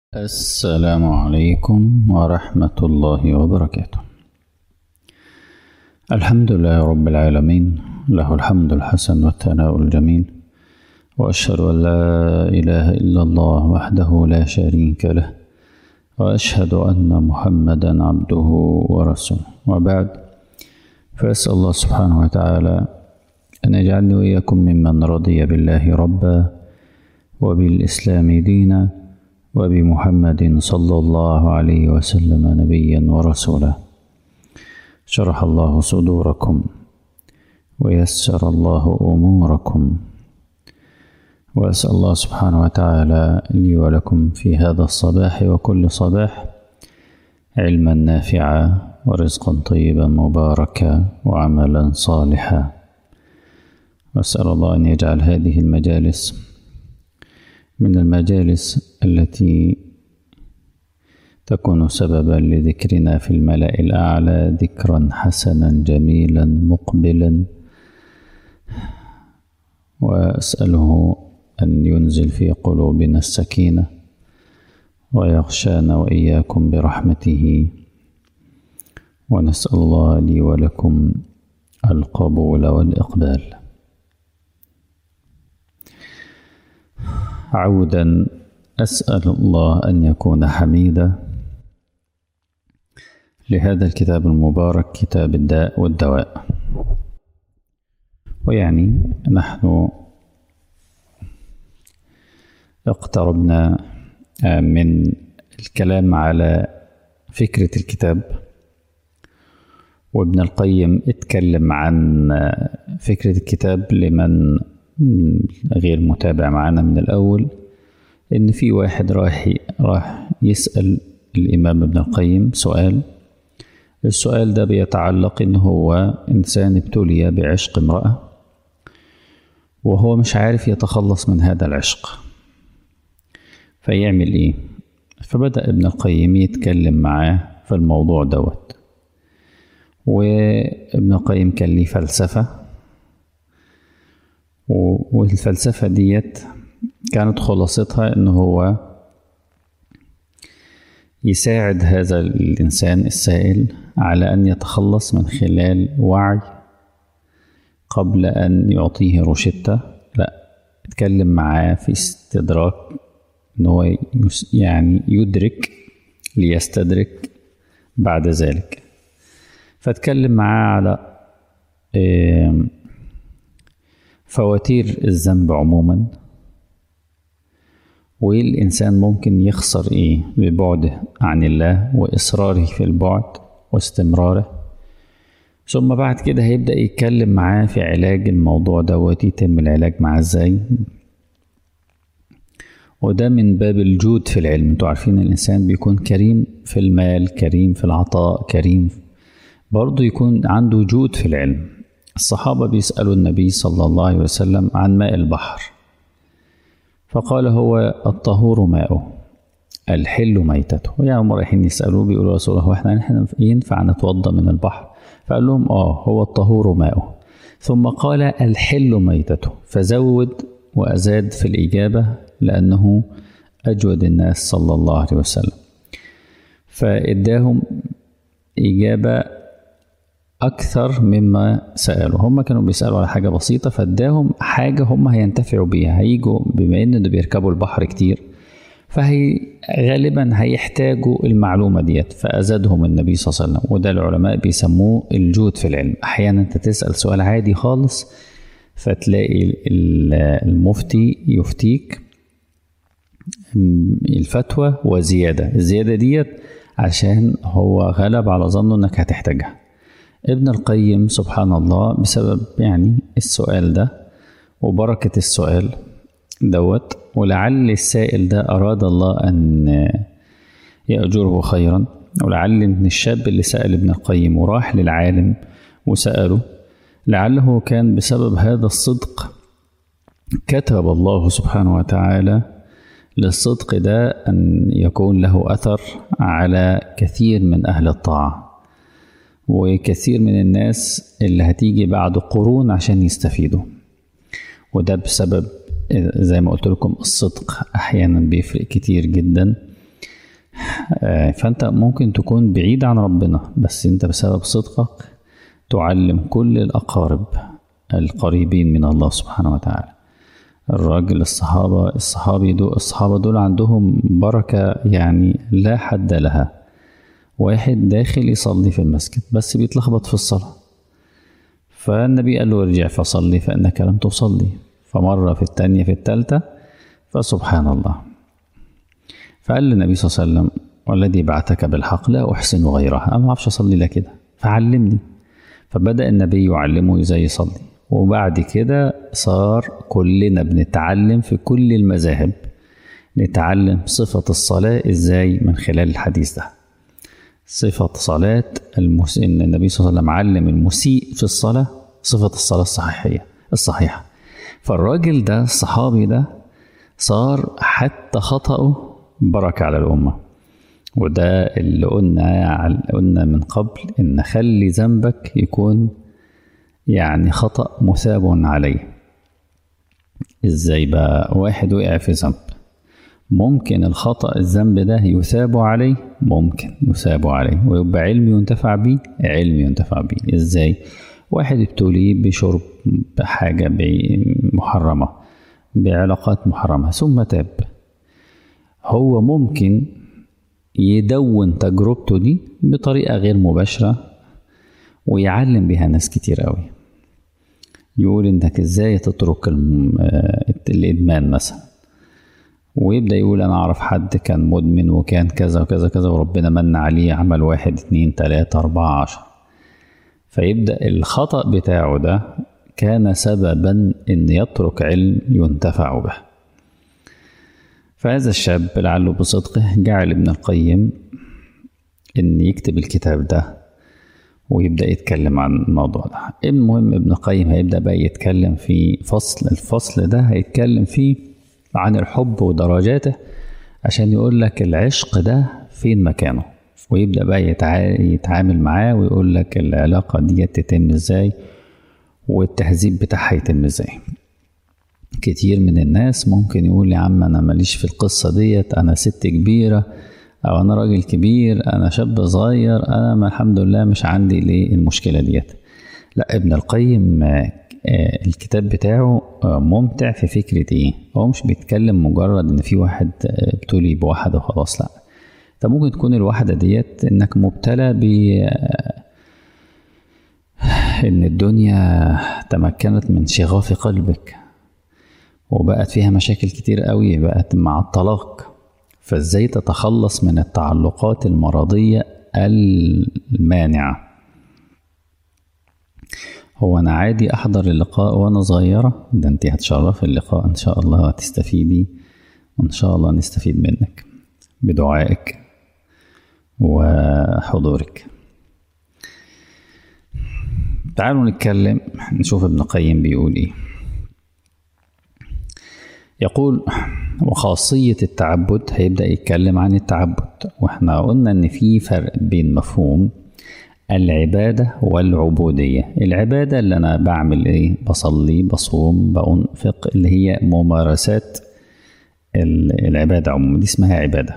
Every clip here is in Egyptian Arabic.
السلام عليكم ورحمة الله وبركاته الحمد لله رب العالمين له الحمد الحسن والثناء الجميل وأشهد أن لا إله إلا الله وحده لا شريك له وأشهد أن محمدا عبده ورسوله وبعد فأسأل الله سبحانه وتعالى أن يجعلني وإياكم ممن رضي بالله ربا وبالإسلام دينا وبمحمد صلى الله عليه وسلم نبيا ورسولا شرح الله صدوركم ويسر الله أموركم وأسأل الله سبحانه وتعالى لي ولكم في هذا الصباح وكل صباح علما نافعا ورزقا طيبا مباركا وعملا صالحا وأسأل الله أن يجعل هذه المجالس من المجالس التي تكون سببا لذكرنا في الملأ الأعلى ذكرا حسنا جميلا مقبلا وأسأله أن ينزل في قلوبنا السكينة ويغشانا وإياكم برحمته ونسأل الله لي ولكم القبول والإقبال عودا أسأل الله أن يكون حميدا لهذا الكتاب المبارك كتاب الداء والدواء ويعني نحن اقتربنا من الكلام على فكرة الكتاب وابن القيم اتكلم عن فكرة الكتاب لمن غير متابع معنا من الأول إن في واحد راح راح يسأل الإمام ابن القيم سؤال السؤال ده بيتعلق إن هو إنسان ابتلي بعشق امرأة وهو مش عارف يتخلص من هذا العشق فيعمل إيه فبدأ ابن القيم يتكلم معاه في الموضوع دوت وابن القيم كان ليه فلسفة والفلسفة ديت كانت خلاصتها إن هو يساعد هذا الإنسان السائل على أن يتخلص من خلال وعي قبل أن يعطيه روشتة لا اتكلم معاه في استدراك إن هو يعني يدرك ليستدرك بعد ذلك فاتكلم معاه على فواتير الذنب عموما والإنسان ممكن يخسر إيه ببعده عن الله وإصراره في البعد واستمراره ثم بعد كده هيبدأ يتكلم معاه في علاج الموضوع دوت يتم العلاج معاه ازاي وده من باب الجود في العلم انتوا عارفين الإنسان بيكون كريم في المال كريم في العطاء كريم برضه يكون عنده جود في العلم الصحابة بيسألوا النبي صلى الله عليه وسلم عن ماء البحر فقال هو الطهور ماؤه الحل ميتته يعني هم رايحين يسألوه بيقولوا رسول الله احنا احنا ينفع نتوضى من البحر فقال لهم اه هو الطهور ماؤه ثم قال الحل ميتته فزود وأزاد في الإجابة لأنه أجود الناس صلى الله عليه وسلم فإداهم إجابة أكثر مما سألوا هم كانوا بيسألوا على حاجة بسيطة فاداهم حاجة هم هينتفعوا بيها هيجوا بما إن بيركبوا البحر كتير فهي غالبا هيحتاجوا المعلومة ديت فأزادهم النبي صلى الله عليه وسلم وده العلماء بيسموه الجود في العلم أحيانا أنت تسأل سؤال عادي خالص فتلاقي المفتي يفتيك الفتوى وزيادة الزيادة ديت عشان هو غلب على ظنه انك هتحتاجها ابن القيم سبحان الله بسبب يعني السؤال ده وبركة السؤال دوت ولعل السائل ده أراد الله أن يأجره خيرا ولعل إن الشاب اللي سأل ابن القيم وراح للعالم وسأله لعله كان بسبب هذا الصدق كتب الله سبحانه وتعالى للصدق ده أن يكون له أثر على كثير من أهل الطاعة وكثير من الناس اللي هتيجي بعد قرون عشان يستفيدوا وده بسبب زي ما قلت لكم الصدق أحيانا بيفرق كتير جدا آه، فأنت ممكن تكون بعيد عن ربنا بس أنت بسبب صدقك تعلم كل الأقارب القريبين من الله سبحانه وتعالى الراجل الصحابة الصحابي دول الصحابة دول عندهم بركة يعني لا حد لها واحد داخل يصلي في المسجد بس بيتلخبط في الصلاة فالنبي قال له ارجع فصلي فإنك لم تصلي فمرة في الثانية في الثالثة فسبحان الله فقال للنبي صلى الله عليه وسلم والذي بعثك بالحق لا أحسن غيرها أنا ما أعرفش أصلي لا كده فعلمني فبدأ النبي يعلمه إزاي يصلي وبعد كده صار كلنا بنتعلم في كل المذاهب نتعلم صفة الصلاة إزاي من خلال الحديث ده صفة صلاة المسيء إن النبي صلى الله عليه وسلم علم المسيء في الصلاة صفة الصلاة الصحيحية الصحيحة فالراجل ده الصحابي ده صار حتى خطأه بركة على الأمة وده اللي قلنا قلنا من قبل إن خلي ذنبك يكون يعني خطأ مثاب عليه ازاي بقى واحد وقع في ذنب ممكن الخطأ الذنب ده يثاب عليه ممكن يثاب عليه ويبقى علم ينتفع بيه علم ينتفع بيه ازاي واحد ابتلي بشرب بحاجة محرمة بعلاقات محرمة ثم تاب هو ممكن يدون تجربته دي بطريقة غير مباشرة ويعلم بها ناس كتير قوي يقول انك ازاي تترك الادمان مثلا ويبدا يقول انا اعرف حد كان مدمن وكان كذا وكذا كذا وربنا من عليه عمل واحد اتنين تلاتة اربعة عشر فيبدا الخطأ بتاعه ده كان سببا ان يترك علم ينتفع به فهذا الشاب لعله بصدقه جعل ابن القيم ان يكتب الكتاب ده ويبدأ يتكلم عن الموضوع ده المهم ابن القيم هيبدأ بقى يتكلم في فصل الفصل ده هيتكلم فيه عن الحب ودرجاته عشان يقول لك العشق ده فين مكانه ويبدأ بقى يتعامل معاه ويقول لك العلاقة دي تتم ازاي والتهذيب بتاعها يتم ازاي كتير من الناس ممكن يقول يا عم انا ماليش في القصة ديت انا ست كبيرة او انا راجل كبير انا شاب صغير انا ما الحمد لله مش عندي ليه المشكله ديت لا ابن القيم الكتاب بتاعه ممتع في فكره ايه هو مش بيتكلم مجرد ان في واحد ابتلي بواحده وخلاص لا انت ممكن تكون الواحده ديت انك مبتلى ب ان الدنيا تمكنت من شغاف قلبك وبقت فيها مشاكل كتير قوي بقت مع الطلاق فازاي تتخلص من التعلقات المرضية المانعة هو أنا عادي أحضر اللقاء وأنا صغيرة ده أنت هتشرف اللقاء إن شاء الله هتستفيدي وإن شاء الله نستفيد منك بدعائك وحضورك تعالوا نتكلم نشوف ابن القيم بيقول ايه يقول وخاصية التعبد هيبدأ يتكلم عن التعبد واحنا قلنا ان في فرق بين مفهوم العبادة والعبودية العبادة اللي انا بعمل ايه بصلي بصوم بأنفق اللي هي ممارسات العبادة عموما دي اسمها عبادة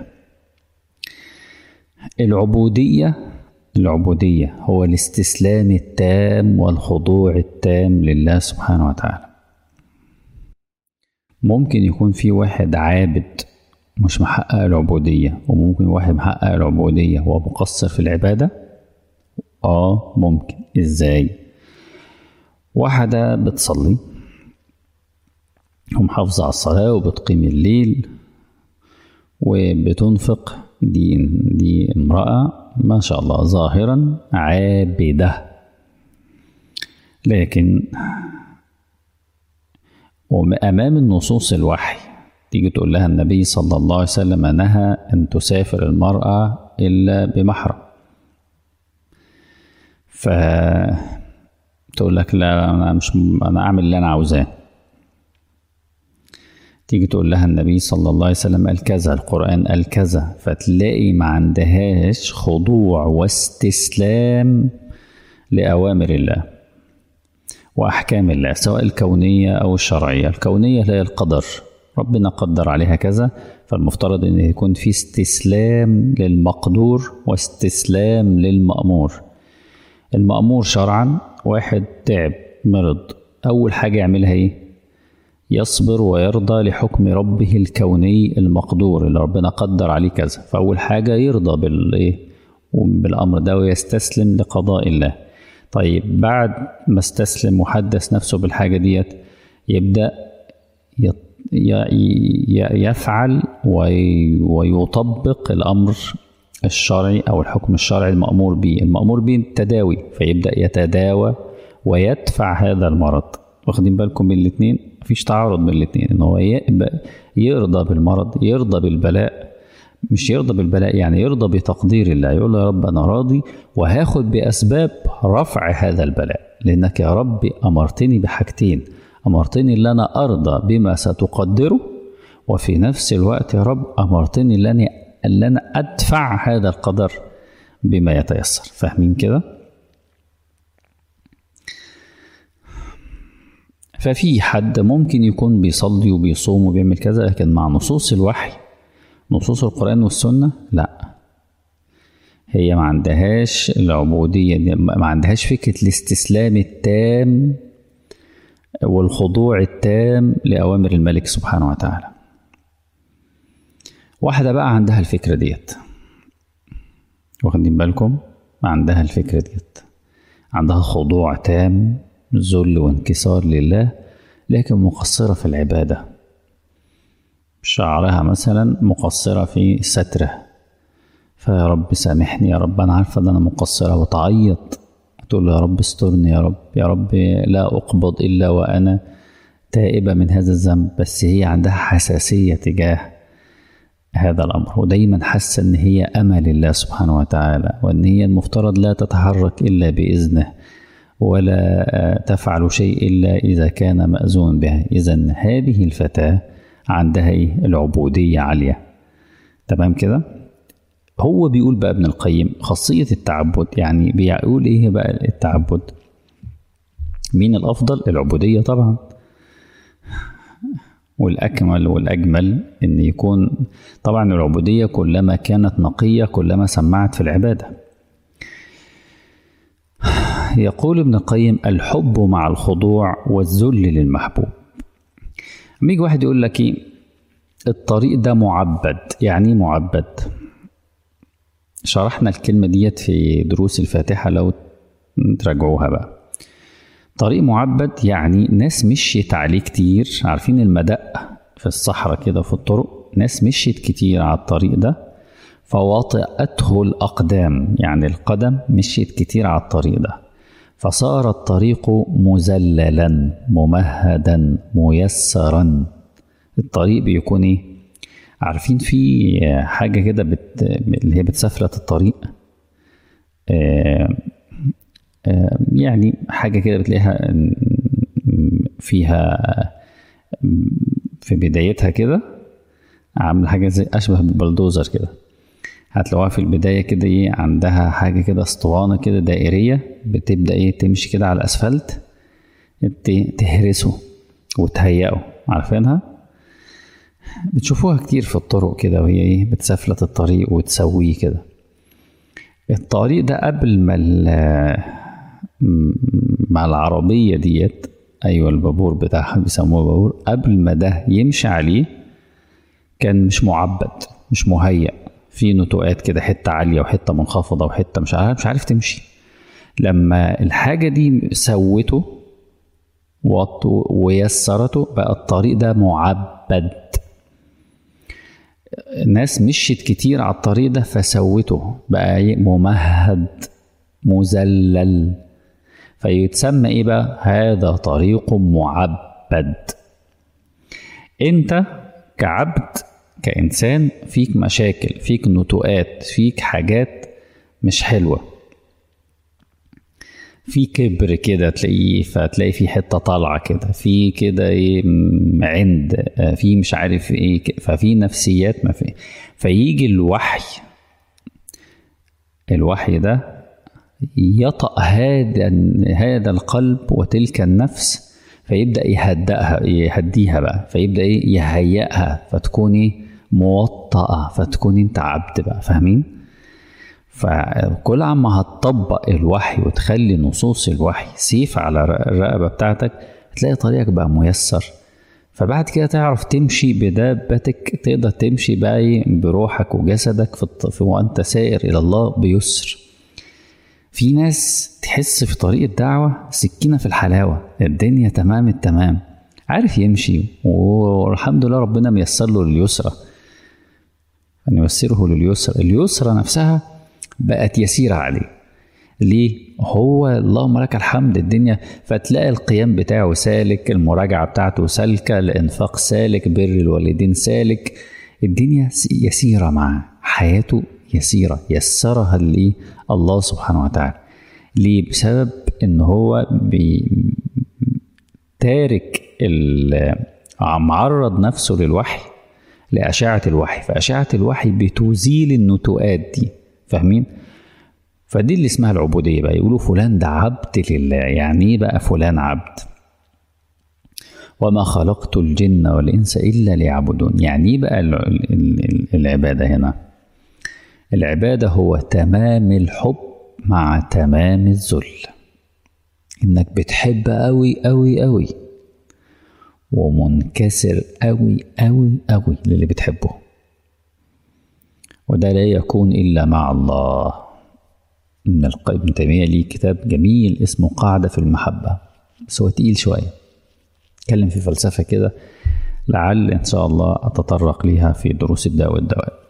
العبودية العبودية هو الاستسلام التام والخضوع التام لله سبحانه وتعالى ممكن يكون في واحد عابد مش محقق العبودية وممكن واحد محقق العبودية وهو مقصر في العبادة اه ممكن ازاي واحدة بتصلي ومحافظة على الصلاة وبتقيم الليل وبتنفق دي دي امرأة ما شاء الله ظاهرا عابدة لكن وأمام النصوص الوحي تيجي تقول لها النبي صلى الله عليه وسلم نهى أن تسافر المرأة إلا بمحرم ف تقول لك لا أنا مش أنا أعمل اللي أنا عاوزاه تيجي تقول لها النبي صلى الله عليه وسلم قال كذا القرآن قال كذا فتلاقي ما عندهاش خضوع واستسلام لأوامر الله وأحكام الله سواء الكونية أو الشرعية الكونية هي القدر ربنا قدر عليها كذا فالمفترض ان يكون في استسلام للمقدور واستسلام للمأمور المأمور شرعا واحد تعب مرض أول حاجة يعملها إيه؟ يصبر ويرضى لحكم ربه الكوني المقدور اللي ربنا قدر عليه كذا فأول حاجة يرضى بالإيه؟ بالأمر ده ويستسلم لقضاء الله طيب بعد ما استسلم وحدث نفسه بالحاجة ديت يبدأ يفعل ويطبق الأمر الشرعي أو الحكم الشرعي المأمور به المأمور به التداوي فيبدأ يتداوى ويدفع هذا المرض واخدين بالكم من الاثنين مفيش تعارض بين الاثنين ان هو يرضى بالمرض يرضى بالبلاء مش يرضى بالبلاء يعني يرضى بتقدير الله يقول له يا رب انا راضي وهاخد باسباب رفع هذا البلاء لانك يا رب امرتني بحاجتين امرتني ان انا ارضى بما ستقدره وفي نفس الوقت يا رب امرتني ان انا ان انا ادفع هذا القدر بما يتيسر فاهمين كده ففي حد ممكن يكون بيصلي وبيصوم وبيعمل كذا لكن مع نصوص الوحي نصوص القرآن والسنة لا هي ما عندهاش العبودية ما عندهاش فكرة الاستسلام التام والخضوع التام لأوامر الملك سبحانه وتعالى واحدة بقى عندها الفكرة ديت واخدين بالكم عندها الفكرة ديت عندها خضوع تام ذل وانكسار لله لكن مقصرة في العبادة شعرها مثلا مقصرة في ستره فيا رب سامحني يا رب أنا عارفة إن أنا مقصرة وتعيط تقول يا رب استرني يا رب يا رب لا أقبض إلا وأنا تائبة من هذا الذنب بس هي عندها حساسية تجاه هذا الأمر ودايما حاسة إن هي أمل الله سبحانه وتعالى وإن هي المفترض لا تتحرك إلا بإذنه ولا تفعل شيء إلا إذا كان مأذون بها إذا هذه الفتاة عندها إيه؟ العبودية عالية تمام كده هو بيقول بقى ابن القيم خاصية التعبد يعني بيقول إيه بقى التعبد مين الأفضل العبودية طبعا والأكمل والأجمل إن يكون طبعا العبودية كلما كانت نقية كلما سمعت في العبادة يقول ابن القيم الحب مع الخضوع والذل للمحبوب لما يجي واحد يقول لك ايه الطريق ده معبد يعني معبد شرحنا الكلمة ديت في دروس الفاتحة لو تراجعوها بقى طريق معبد يعني ناس مشيت عليه كتير عارفين المدق في الصحراء كده في الطرق ناس مشيت كتير على الطريق ده فواطئته الأقدام يعني القدم مشيت كتير على الطريق ده فصار الطريق مذللا ممهدا ميسرا الطريق بيكون ايه عارفين في حاجه كده بت... اللي هي بتسفلة الطريق آه آه يعني حاجه كده بتلاقيها فيها في بدايتها كده عامله حاجه زي اشبه بالبلدوزر كده هتلاقوها في البداية كده ايه عندها حاجة كده اسطوانة كده دائرية بتبدأ ايه تمشي كده على الأسفلت تهرسه وتهيئه عارفينها بتشوفوها كتير في الطرق كده وهي ايه بتسفلت الطريق وتسويه كده الطريق ده قبل ما مع العربية ديت أيوة البابور بتاعها بيسموه بابور قبل ما ده يمشي عليه كان مش معبد مش مهيأ في نتوءات كده حته عاليه وحته منخفضه وحته مش عارف مش عارف تمشي لما الحاجه دي سوته ويسرته بقى الطريق ده معبد ناس مشيت كتير على الطريق ده فسوته بقى ممهد مذلل فيتسمى ايه بقى هذا طريق معبد انت كعبد كإنسان فيك مشاكل فيك نتوءات فيك حاجات مش حلوة في كبر كده تلاقيه فتلاقي في حتة طالعة كده في كده ايه عند في مش عارف ايه ففي نفسيات ما في فيجي الوحي الوحي ده يطأ هذا هذا القلب وتلك النفس فيبدا يهدئها يهديها بقى فيبدا ايه يهيئها فتكون ايه موطأة فتكون انت عبد بقى فاهمين فكل عما هتطبق الوحي وتخلي نصوص الوحي سيف على الرقبة بتاعتك هتلاقي طريقك بقى ميسر فبعد كده تعرف تمشي بدابتك تقدر تمشي بقى بروحك وجسدك في, الط... وانت سائر الى الله بيسر في ناس تحس في طريق الدعوة سكينة في الحلاوة الدنيا تمام التمام عارف يمشي والحمد لله ربنا ميسر له اليسرى أن ييسره لليسر اليسرى نفسها بقت يسيرة عليه ليه؟ هو اللهم لك الحمد الدنيا فتلاقي القيام بتاعه سالك المراجعة بتاعته سالكة الإنفاق سالك بر الوالدين سالك الدنيا يسيرة معاه حياته يسيرة يسرها ليه الله سبحانه وتعالى ليه بسبب ان هو بي تارك معرض نفسه للوحي لأشعة الوحي فأشعة الوحي بتزيل النتوءات دي فاهمين فدي اللي اسمها العبودية بقى يقولوا فلان ده عبد لله يعني ايه بقى فلان عبد وما خلقت الجن والإنس إلا ليعبدون يعني ايه بقى العبادة هنا العبادة هو تمام الحب مع تمام الذل إنك بتحب أوي أوي أوي ومنكسر أوي أوي أوي للي بتحبه وده لا يكون إلا مع الله ابن ابن تيمية ليه كتاب جميل اسمه قاعدة في المحبة بس هو تقيل شوية اتكلم في فلسفة كده لعل إن شاء الله أتطرق ليها في دروس الدواء والدواء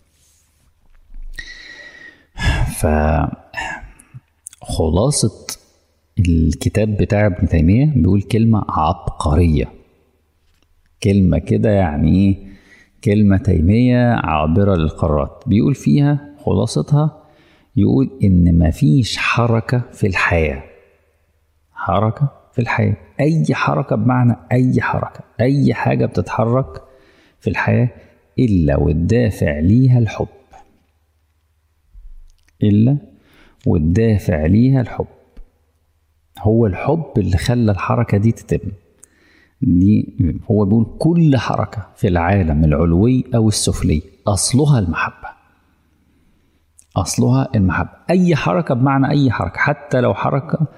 فخلاصة الكتاب بتاع ابن تيمية بيقول كلمة عبقرية كلمة كده يعني ايه كلمة تيمية عابرة للقارات بيقول فيها خلاصتها يقول إن مفيش حركة في الحياة حركة في الحياة أي حركة بمعنى أي حركة أي حاجة بتتحرك في الحياة إلا والدافع ليها الحب إلا والدافع ليها الحب هو الحب اللي خلى الحركة دي تتم دي هو بيقول كل حركة في العالم العلوي أو السفلي أصلها المحبة أصلها المحبة أي حركة بمعنى أي حركة حتى لو حركة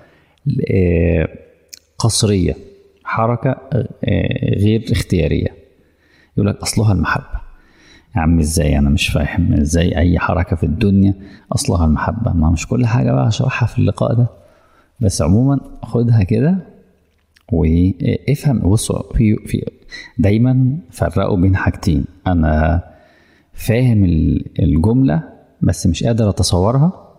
قصرية حركة غير اختيارية يقول لك أصلها المحبة يا عم ازاي انا مش فاهم ازاي اي حركه في الدنيا اصلها المحبه ما مش كل حاجه بقى اشرحها في اللقاء ده بس عموما خدها كده وافهم بصوا في في دايما فرقوا بين حاجتين انا فاهم الجمله بس مش قادر اتصورها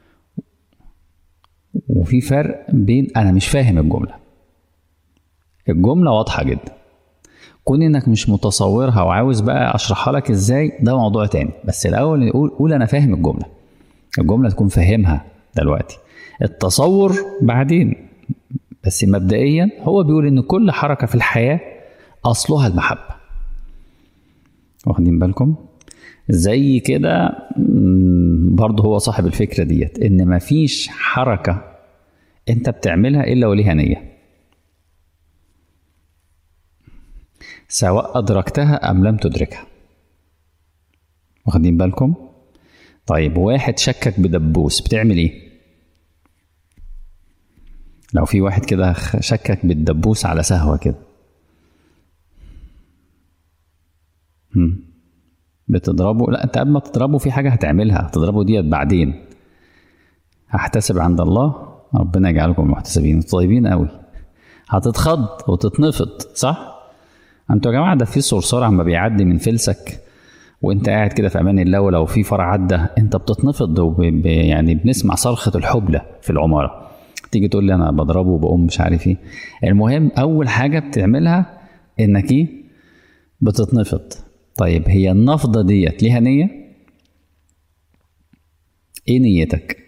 وفي فرق بين انا مش فاهم الجمله الجمله واضحه جدا كون انك مش متصورها وعاوز بقى اشرحها لك ازاي ده موضوع تاني بس الاول قول قول انا فاهم الجمله الجمله تكون فاهمها دلوقتي التصور بعدين بس مبدئيا هو بيقول ان كل حركه في الحياه اصلها المحبه واخدين بالكم زي كده برضه هو صاحب الفكره ديت ان مفيش حركه انت بتعملها الا وليها نيه سواء أدركتها أم لم تدركها واخدين بالكم طيب واحد شكك بدبوس بتعمل ايه لو في واحد كده شكك بالدبوس على سهوة كده بتضربه لا انت قبل ما تضربه في حاجة هتعملها هتضربه ديت بعدين هحتسب عند الله ربنا يجعلكم محتسبين طيبين قوي هتتخض وتتنفض صح انتوا يا جماعه ده في صرصار عم بيعدي من فلسك وانت قاعد كده في امان الله ولو في فرع عدى انت بتتنفض وب... يعني بنسمع صرخه الحبلى في العماره تيجي تقول لي انا بضربه وبقوم مش عارف ايه المهم اول حاجه بتعملها انك ايه بتتنفض طيب هي النفضه ديت ليها نيه ايه نيتك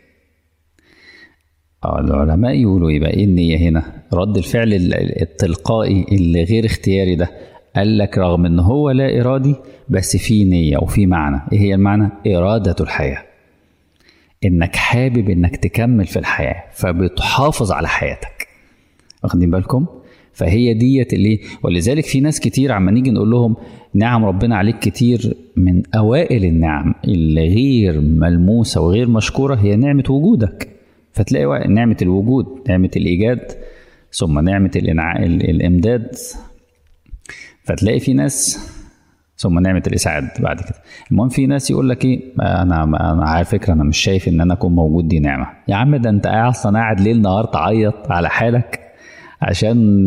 اه العلماء يقولوا يبقى ايه النية هنا رد الفعل التلقائي اللي غير اختياري ده قال لك رغم ان هو لا ارادي بس في نية وفي معنى ايه هي المعنى ارادة الحياة انك حابب انك تكمل في الحياة فبتحافظ على حياتك واخدين بالكم فهي ديت اللي ولذلك في ناس كتير عما نيجي نقول لهم نعم ربنا عليك كتير من اوائل النعم اللي غير ملموسه وغير مشكوره هي نعمه وجودك فتلاقي نعمه الوجود نعمه الايجاد ثم نعمه الإنع... الامداد فتلاقي في ناس ثم نعمه الاسعاد بعد كده المهم في ناس يقول لك ايه انا انا على فكره انا مش شايف ان انا اكون موجود دي نعمه يا عم ده انت اصلا قاعد ليل نهار تعيط على حالك عشان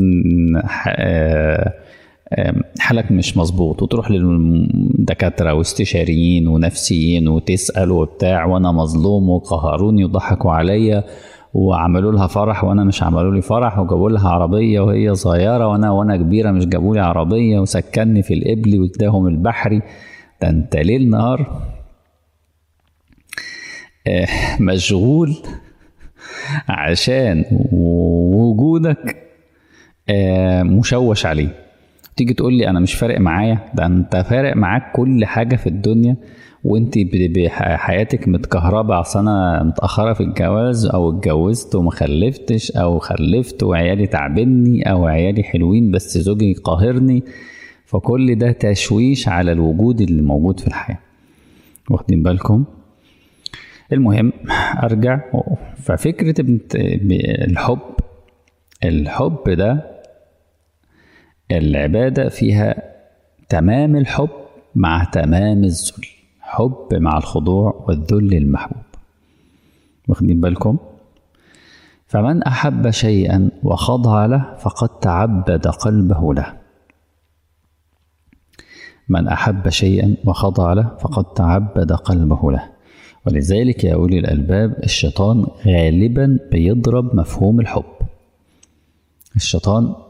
حالك مش مظبوط وتروح للدكاترة واستشاريين ونفسيين وتسأل وبتاع وأنا مظلوم وقهروني وضحكوا عليا وعملوا لها فرح وانا مش عملوا لي فرح وجابوا لها عربيه وهي صغيره وانا وانا كبيره مش جابوا لي عربيه وسكنني في القبلي واداهم البحري ده انت ليل نهار مشغول عشان وجودك مشوش عليه تيجي تقول لي انا مش فارق معايا ده انت فارق معاك كل حاجه في الدنيا وانت بحياتك متكهربة اصل انا متأخرة في الجواز او اتجوزت وما خلفتش او خلفت وعيالي تعبني او عيالي حلوين بس زوجي قاهرني فكل ده تشويش على الوجود اللي موجود في الحياة واخدين بالكم المهم ارجع ففكرة الحب الحب ده العبادة فيها تمام الحب مع تمام الذل حب مع الخضوع والذل المحبوب واخدين بالكم فمن احب شيئا وخضع له فقد تعبد قلبه له من احب شيئا وخضع له فقد تعبد قلبه له ولذلك يا اولي الالباب الشيطان غالبا بيضرب مفهوم الحب الشيطان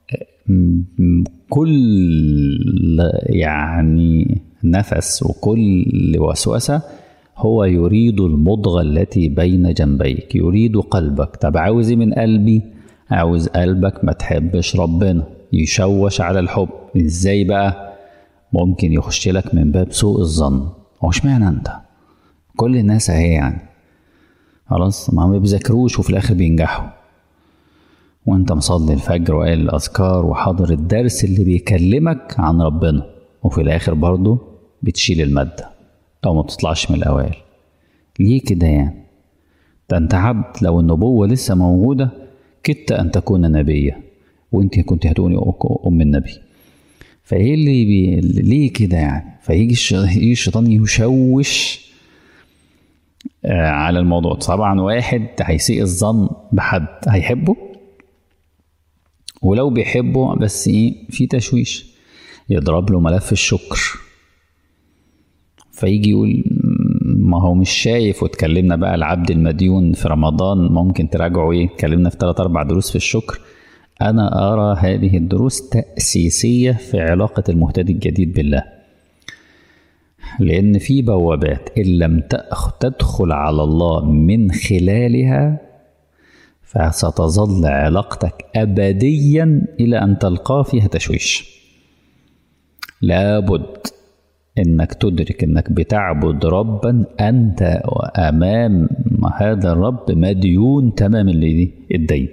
كل يعني نفس وكل وسوسة هو يريد المضغة التي بين جنبيك يريد قلبك طب عاوز من قلبي عاوز قلبك ما تحبش ربنا يشوش على الحب ازاي بقى ممكن يخش لك من باب سوء الظن هو اشمعنى انت كل الناس اهي يعني خلاص ما بيذاكروش وفي الاخر بينجحوا وانت مصلي الفجر وقايل الاذكار وحاضر الدرس اللي بيكلمك عن ربنا وفي الاخر برضه بتشيل الماده او ما بتطلعش من الاوائل ليه كده يعني ده انت عبد لو النبوه لسه موجوده كدت ان تكون نبيا وانت كنت هتقولي ام النبي فايه اللي بي... ليه كده يعني فيجي الشيطان يشوش آه على الموضوع طبعا واحد هيسيء الظن بحد هيحبه ولو بيحبه بس ايه في تشويش يضرب له ملف الشكر فيجي يقول ما هو مش شايف واتكلمنا بقى العبد المديون في رمضان ممكن تراجعوا ايه اتكلمنا في ثلاث اربع دروس في الشكر انا ارى هذه الدروس تاسيسيه في علاقه المهتدي الجديد بالله لان في بوابات ان لم تدخل على الله من خلالها فستظل علاقتك ابديا الى ان تلقاه فيها تشويش لابد انك تدرك انك بتعبد ربا انت امام هذا الرب مديون تمام الدين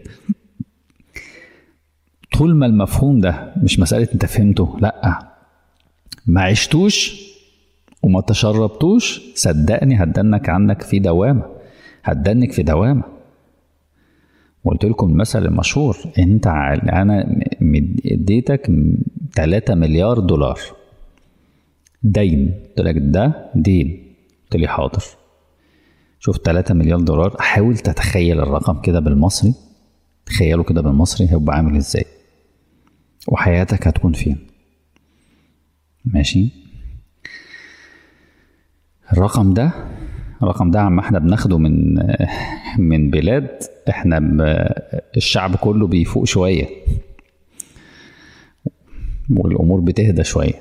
طول ما المفهوم ده مش مسألة انت فهمته لا ما عشتوش وما تشربتوش صدقني هتدنك عنك في دوامة هتدنك في دوامة وقلت لكم المثل المشهور انت انا اديتك 3 مليار دولار دين قلت لك ده دين قلت لي حاضر شوف 3 مليار دولار حاول تتخيل الرقم كده بالمصري تخيله كده بالمصري هيبقى عامل ازاي وحياتك هتكون فين ماشي الرقم ده الرقم ده عم احنا بناخده من من بلاد احنا الشعب كله بيفوق شويه والامور بتهدى شويه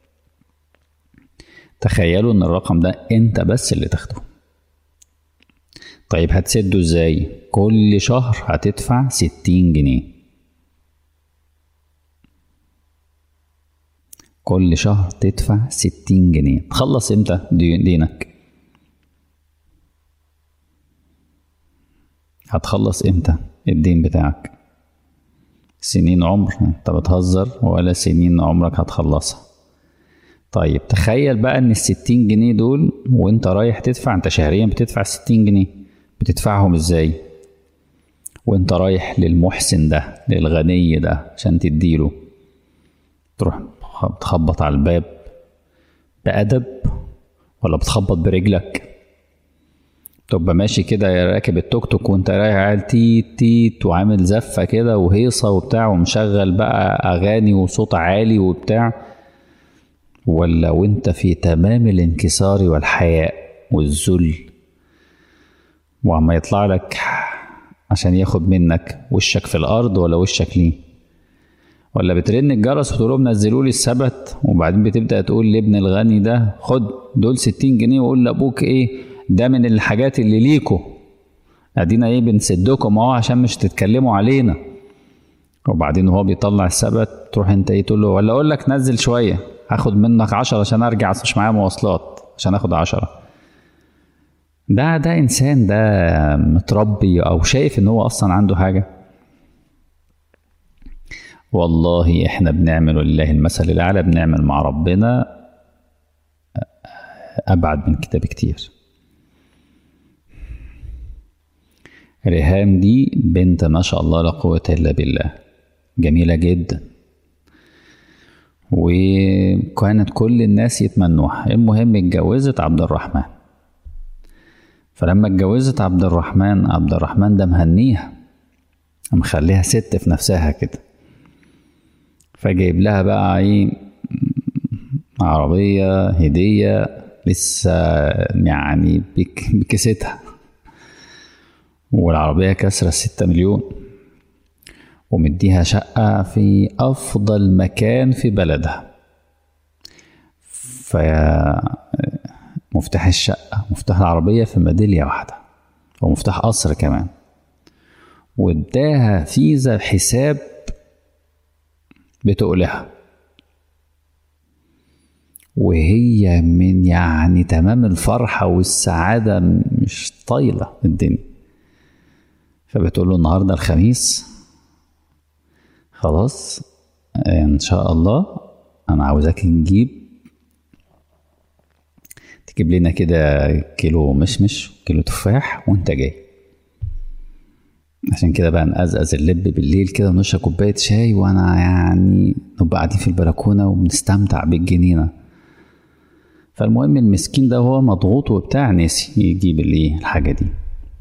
تخيلوا ان الرقم ده انت بس اللي تاخده طيب هتسده ازاي كل شهر هتدفع ستين جنيه كل شهر تدفع ستين جنيه تخلص امتى دينك هتخلص امتى الدين بتاعك سنين عمر انت بتهزر ولا سنين عمرك هتخلصها طيب تخيل بقى ان الستين جنيه دول وانت رايح تدفع انت شهريا بتدفع ستين جنيه بتدفعهم ازاي وانت رايح للمحسن ده للغني ده عشان تديله تروح بتخبط على الباب بأدب ولا بتخبط برجلك تبقى ماشي كده راكب التوك توك وانت رايح قاعد تيت تيت وعامل زفة كده وهيصة وبتاع ومشغل بقى أغاني وصوت عالي وبتاع ولا وانت في تمام الانكسار والحياء والذل وعما يطلع لك عشان ياخد منك وشك في الأرض ولا وشك ليه ولا بترن الجرس وتقول لهم نزلوا لي السبت وبعدين بتبدا تقول لابن الغني ده خد دول 60 جنيه وقول لابوك ايه ده من الحاجات اللي ليكوا ادينا ايه بنسدكم اهو عشان مش تتكلموا علينا وبعدين وهو بيطلع السبت تروح انت ايه تقول له ولا اقول لك نزل شويه هاخد منك عشرة عشان ارجع مش معايا مواصلات عشان اخد عشرة ده ده انسان ده متربي او شايف ان هو اصلا عنده حاجه والله احنا بنعمل لله المثل الاعلى بنعمل مع ربنا ابعد من كده بكتير ريهام دي بنت ما شاء الله لا قوة إلا بالله جميلة جدا وكانت كل الناس يتمنوها المهم اتجوزت عبد الرحمن فلما اتجوزت عبد الرحمن عبد الرحمن ده مهنيها مخليها ست في نفسها كده فجايب لها بقى ايه عربية هدية لسه يعني بكستها والعربية كسرة ستة مليون ومديها شقة في أفضل مكان في بلدها مفتاح الشقة مفتاح العربية في ميدالية واحدة ومفتاح قصر كمان واداها فيزا حساب بتقلها وهي من يعني تمام الفرحة والسعادة مش طايلة الدنيا فبتقول له النهارده الخميس خلاص ان شاء الله انا عاوزاك نجيب تجيب لنا كده كيلو مشمش كيلو تفاح وانت جاي عشان كده بقى نقزقز اللب بالليل كده ونشرب كوبايه شاي وانا يعني نبقى قاعدين في البلكونه وبنستمتع بالجنينه فالمهم المسكين ده هو مضغوط وبتاع نسي يجيب الايه الحاجه دي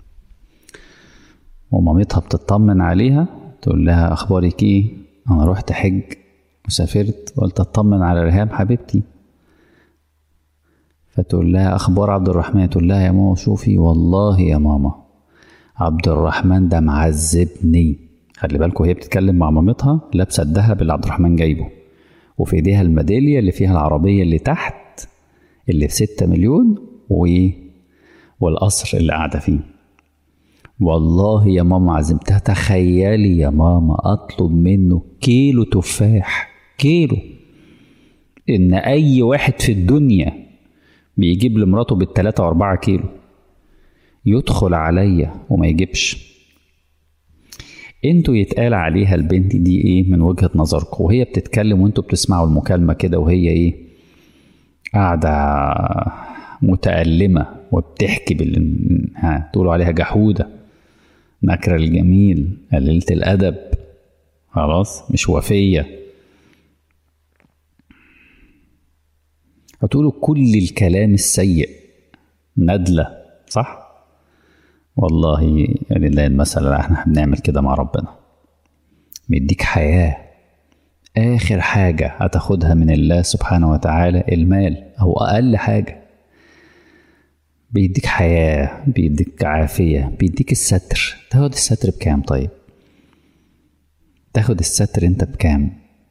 ومامتها بتطمن عليها تقول لها اخبارك ايه انا رحت حج وسافرت قلت اطمن على ريهام حبيبتي فتقول لها اخبار عبد الرحمن تقول لها يا ماما شوفي والله يا ماما عبد الرحمن ده معذبني خلي بالكوا هي بتتكلم مع مامتها لابسه الدهب اللي عبد الرحمن جايبه وفي ايديها الميداليه اللي فيها العربيه اللي تحت اللي في ستة مليون وايه والقصر اللي قاعده فيه والله يا ماما عزمتها تخيلي يا ماما اطلب منه كيلو تفاح كيلو ان اي واحد في الدنيا بيجيب لمراته بالتلاتة واربعة كيلو يدخل عليا وما يجيبش انتوا يتقال عليها البنت دي ايه من وجهة نظركم وهي بتتكلم وانتوا بتسمعوا المكالمة كده وهي ايه قاعدة متألمة وبتحكي بال ها تقولوا عليها جحودة نكرة الجميل قليلة الأدب خلاص مش وفية هتقولوا كل الكلام السيء ندلة صح؟ والله لله المثل احنا بنعمل كده مع ربنا بيديك حياة آخر حاجة هتاخدها من الله سبحانه وتعالى المال أو أقل حاجة بيديك حياة بيديك عافية بيديك الستر تاخد الستر بكام طيب تاخد الستر انت بكام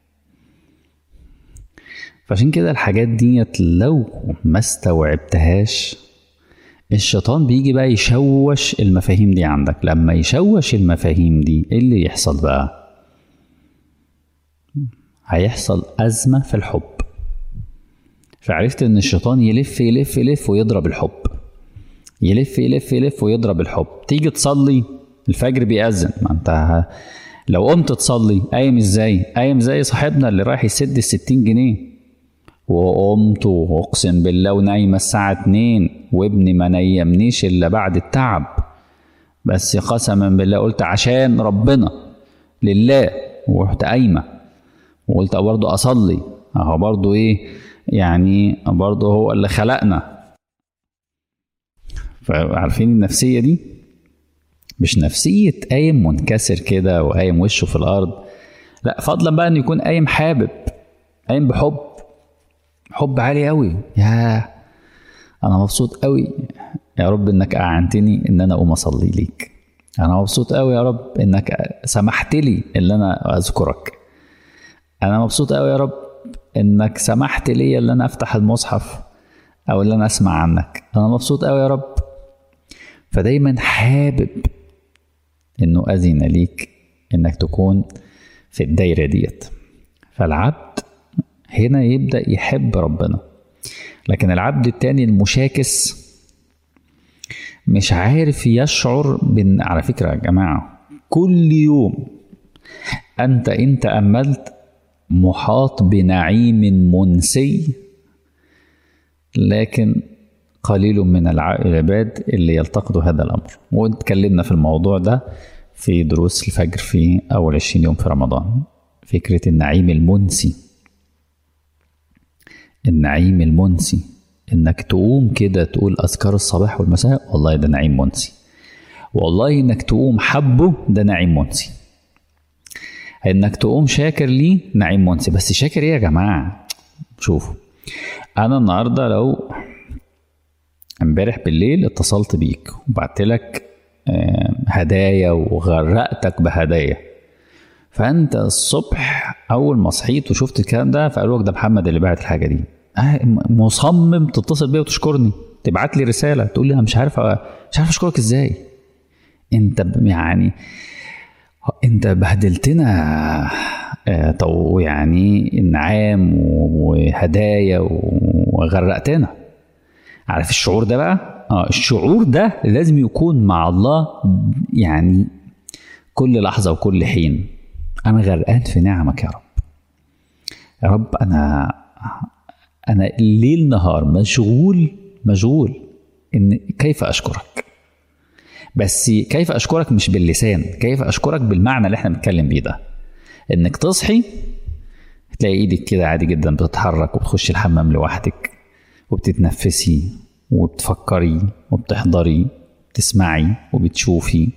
فعشان كده الحاجات ديت لو ما استوعبتهاش الشيطان بيجي بقى يشوش المفاهيم دي عندك لما يشوش المفاهيم دي ايه اللي يحصل بقى هيحصل أزمة في الحب فعرفت إن الشيطان يلف يلف يلف ويضرب الحب يلف يلف يلف ويضرب الحب تيجي تصلي الفجر بيأذن ما انت لو قمت تصلي قايم ازاي قايم زي صاحبنا اللي رايح يسد الستين جنيه وقمت واقسم بالله ونايمه الساعه اتنين وابني ما نيمنيش الا بعد التعب بس قسما بالله قلت عشان ربنا لله ورحت قايمه وقلت برضه اصلي اهو برضه ايه يعني برضه هو اللي خلقنا فعارفين النفسيه دي مش نفسيه قايم منكسر كده وقايم وشه في الارض لا فضلا بقى انه يكون قايم حابب قايم بحب حب عالي قوي يا انا مبسوط قوي يا رب انك اعنتني ان انا اقوم اصلي ليك انا مبسوط قوي يا رب انك سمحت لي ان انا اذكرك انا مبسوط قوي يا رب انك سمحت لي ان انا افتح المصحف او ان انا اسمع عنك انا مبسوط قوي يا رب فدايما حابب انه اذن ليك انك تكون في الدايره ديت فالعبد هنا يبدا يحب ربنا لكن العبد التاني المشاكس مش عارف يشعر بان على فكره يا جماعه كل يوم انت ان تاملت محاط بنعيم منسي لكن قليل من العباد اللي يلتقطوا هذا الامر واتكلمنا في الموضوع ده في دروس الفجر في اول 20 يوم في رمضان فكره النعيم المنسي النعيم المنسي انك تقوم كده تقول اذكار الصباح والمساء والله ده نعيم منسي والله انك تقوم حبه ده نعيم منسي انك تقوم شاكر ليه نعيم منسي بس شاكر ايه يا جماعه شوفوا انا النهارده لو امبارح بالليل اتصلت بيك وبعت لك هدايا وغرقتك بهدايا فانت الصبح اول ما صحيت وشفت الكلام ده فقالوا لك ده محمد اللي بعت الحاجه دي مصمم تتصل بيا وتشكرني تبعت لي رساله تقول لي انا مش عارف مش عارف اشكرك ازاي انت يعني انت بهدلتنا تو يعني انعام وهدايا وغرقتنا عارف الشعور ده بقى اه الشعور ده لازم يكون مع الله يعني كل لحظه وكل حين انا غرقان في نعمك يا رب يا رب انا انا ليل نهار مشغول مشغول ان كيف اشكرك بس كيف اشكرك مش باللسان كيف اشكرك بالمعنى اللي احنا بنتكلم بيه ده انك تصحي تلاقي ايدك كده عادي جدا بتتحرك وبتخشي الحمام لوحدك وبتتنفسي وبتفكري وبتحضري بتسمعي وبتشوفي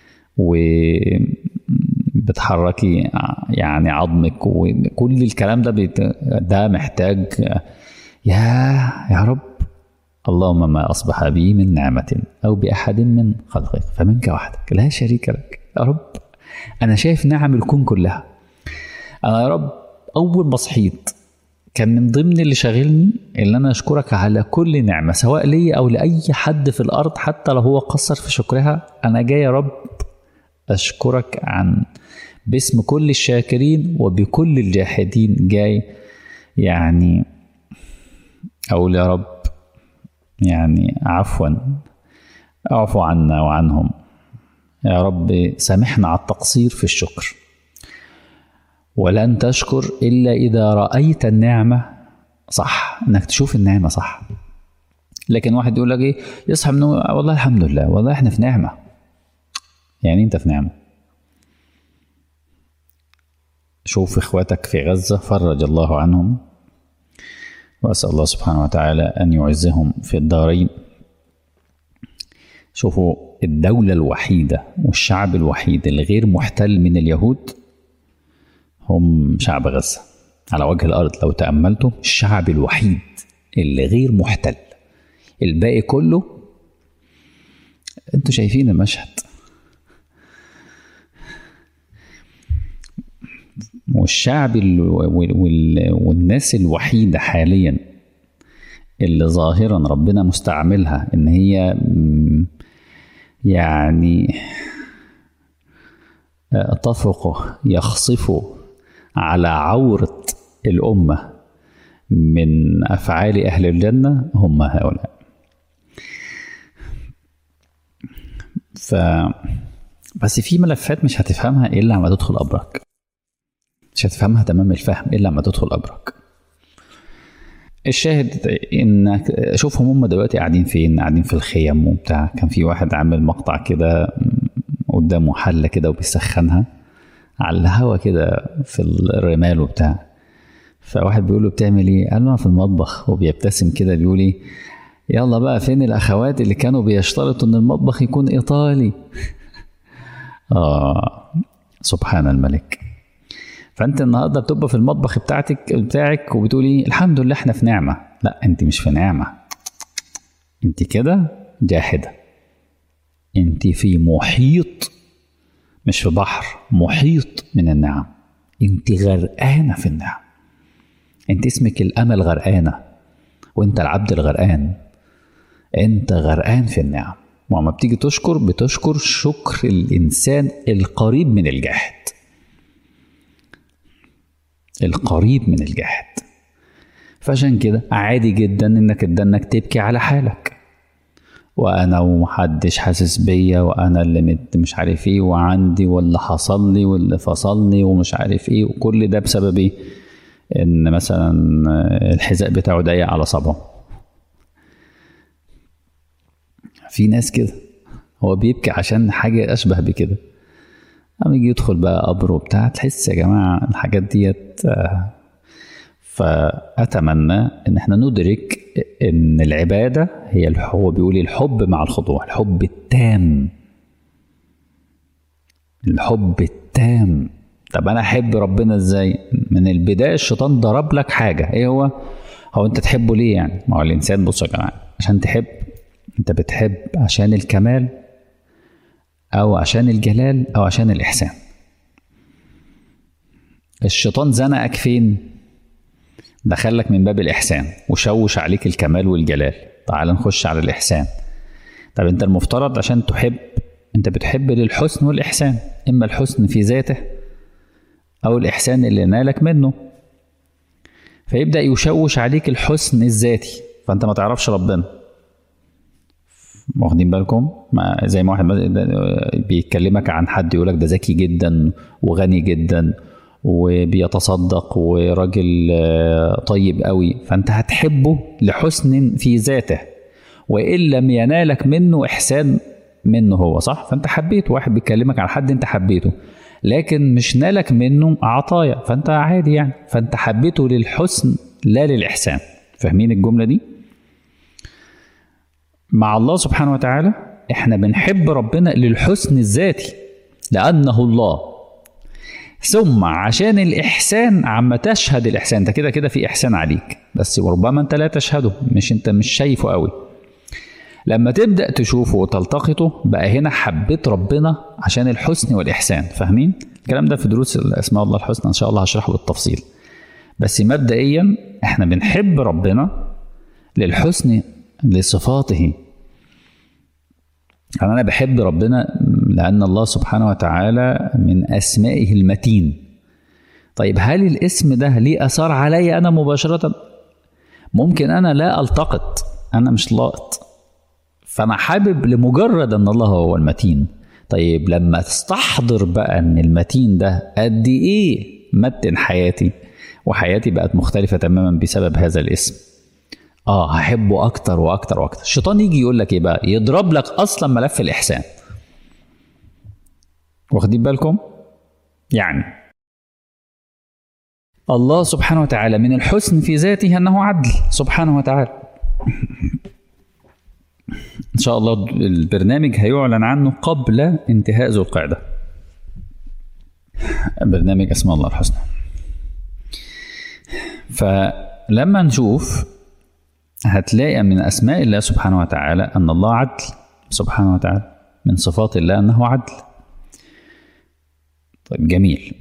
وبتحركي يعني عظمك وكل الكلام ده بيت... ده محتاج يا يا رب اللهم ما أصبح بي من نعمة أو بأحد من خلقك فمنك وحدك لا شريك لك يا رب أنا شايف نعم الكون كلها أنا يا رب أول ما صحيت كان من ضمن اللي شاغلني ان انا اشكرك على كل نعمه سواء لي او لاي حد في الارض حتى لو هو قصر في شكرها انا جاي يا رب اشكرك عن باسم كل الشاكرين وبكل الجاحدين جاي يعني اقول يا رب يعني عفوا اعفو عنا وعنهم يا رب سامحنا على التقصير في الشكر ولن تشكر إلا إذا رأيت النعمة صح إنك تشوف النعمة صح لكن واحد يقول لك إيه يصحى من والله الحمد لله والله إحنا في نعمة يعني أنت في نعمة شوف إخواتك في غزة فرج الله عنهم وأسأل الله سبحانه وتعالى أن يعزهم في الدارين شوفوا الدولة الوحيدة والشعب الوحيد الغير محتل من اليهود هم شعب غزة على وجه الأرض لو تأملتم الشعب الوحيد اللي غير محتل الباقي كله انتوا شايفين المشهد والشعب والناس الوحيدة حاليا اللي ظاهرا ربنا مستعملها ان هي يعني تفرق يخصف على عورة الأمة من أفعال أهل الجنة هم هؤلاء ف بس في ملفات مش هتفهمها الا لما تدخل ابرك مش هتفهمها تمام الفهم الا لما تدخل ابرك الشاهد انك شوفهم هم دلوقتي قاعدين فين قاعدين في الخيم وبتاع كان في واحد عامل مقطع كده قدامه حله كده وبيسخنها على الهوا كده في الرمال وبتاع فواحد بيقول له بتعمل ايه قال له انا في المطبخ وبيبتسم كده بيقول ايه يلا بقى فين الاخوات اللي كانوا بيشترطوا ان المطبخ يكون ايطالي اه سبحان الملك فانت النهارده بتبقى في المطبخ بتاعتك بتاعك وبتقولي الحمد لله احنا في نعمه لا انت مش في نعمه انت كده جاحده انت في محيط مش في بحر محيط من النعم انت غرقانه في النعم انت اسمك الامل غرقانه وانت العبد الغرقان انت غرقان في النعم وعما بتيجي تشكر بتشكر شكر الانسان القريب من الجاحد القريب من الجاحد فعشان كده عادي جدا انك انك تبكي على حالك وانا ومحدش حاسس بيا وانا اللي مت مش عارف ايه وعندي واللي حصل لي واللي فصلني ومش عارف ايه وكل ده بسبب ايه ان مثلا الحذاء بتاعه ضيق على صبعه في ناس كده هو بيبكي عشان حاجة أشبه بكده أما يجي يدخل بقى قبر وبتاع تحس يا جماعة الحاجات ديت فأتمنى إن احنا ندرك إن العبادة هي هو بيقول الحب مع الخضوع الحب التام الحب التام طب أنا أحب ربنا إزاي؟ من البداية الشيطان ضرب لك حاجة إيه هو؟ هو أنت تحبه ليه يعني؟ ما هو الإنسان بص يا جماعة عشان تحب انت بتحب عشان الكمال او عشان الجلال او عشان الاحسان الشيطان زنقك فين دخلك من باب الاحسان وشوش عليك الكمال والجلال تعال نخش على الاحسان طب انت المفترض عشان تحب انت بتحب للحسن والاحسان اما الحسن في ذاته او الاحسان اللي نالك منه فيبدا يشوش عليك الحسن الذاتي فانت ما تعرفش ربنا واخدين بالكم ما زي ما واحد بيكلمك عن حد يقولك ده ذكي جدا وغني جدا وبيتصدق وراجل طيب قوي فانت هتحبه لحسن في ذاته وان لم ينالك منه احسان منه هو صح فانت حبيته واحد بيكلمك عن حد انت حبيته لكن مش نالك منه عطايا فانت عادي يعني فانت حبيته للحسن لا للاحسان فاهمين الجمله دي مع الله سبحانه وتعالى احنا بنحب ربنا للحسن الذاتي لانه الله ثم عشان الاحسان عما تشهد الاحسان انت كده كده في احسان عليك بس وربما انت لا تشهده مش انت مش شايفه قوي لما تبدا تشوفه وتلتقطه بقى هنا حبيت ربنا عشان الحسن والاحسان فاهمين الكلام ده في دروس اسماء الله الحسنى ان شاء الله هشرحه بالتفصيل بس مبدئيا احنا بنحب ربنا للحسن لصفاته يعني أنا بحب ربنا لأن الله سبحانه وتعالى من أسمائه المتين طيب هل الاسم ده ليه أثار علي أنا مباشرة ممكن أنا لا ألتقط أنا مش لاقط فأنا حابب لمجرد أن الله هو المتين طيب لما تستحضر بقى أن المتين ده قد إيه متن حياتي وحياتي بقت مختلفة تماما بسبب هذا الاسم اه هحبه اكتر واكتر واكتر الشيطان يجي يقول لك ايه بقى يضرب لك اصلا ملف الاحسان واخدين بالكم يعني الله سبحانه وتعالى من الحسن في ذاته انه عدل سبحانه وتعالى ان شاء الله البرنامج هيعلن عنه قبل انتهاء ذو القعده برنامج اسماء الله الحسنى فلما نشوف هتلاقي من أسماء الله سبحانه وتعالى أن الله عدل سبحانه وتعالى من صفات الله أنه عدل طيب جميل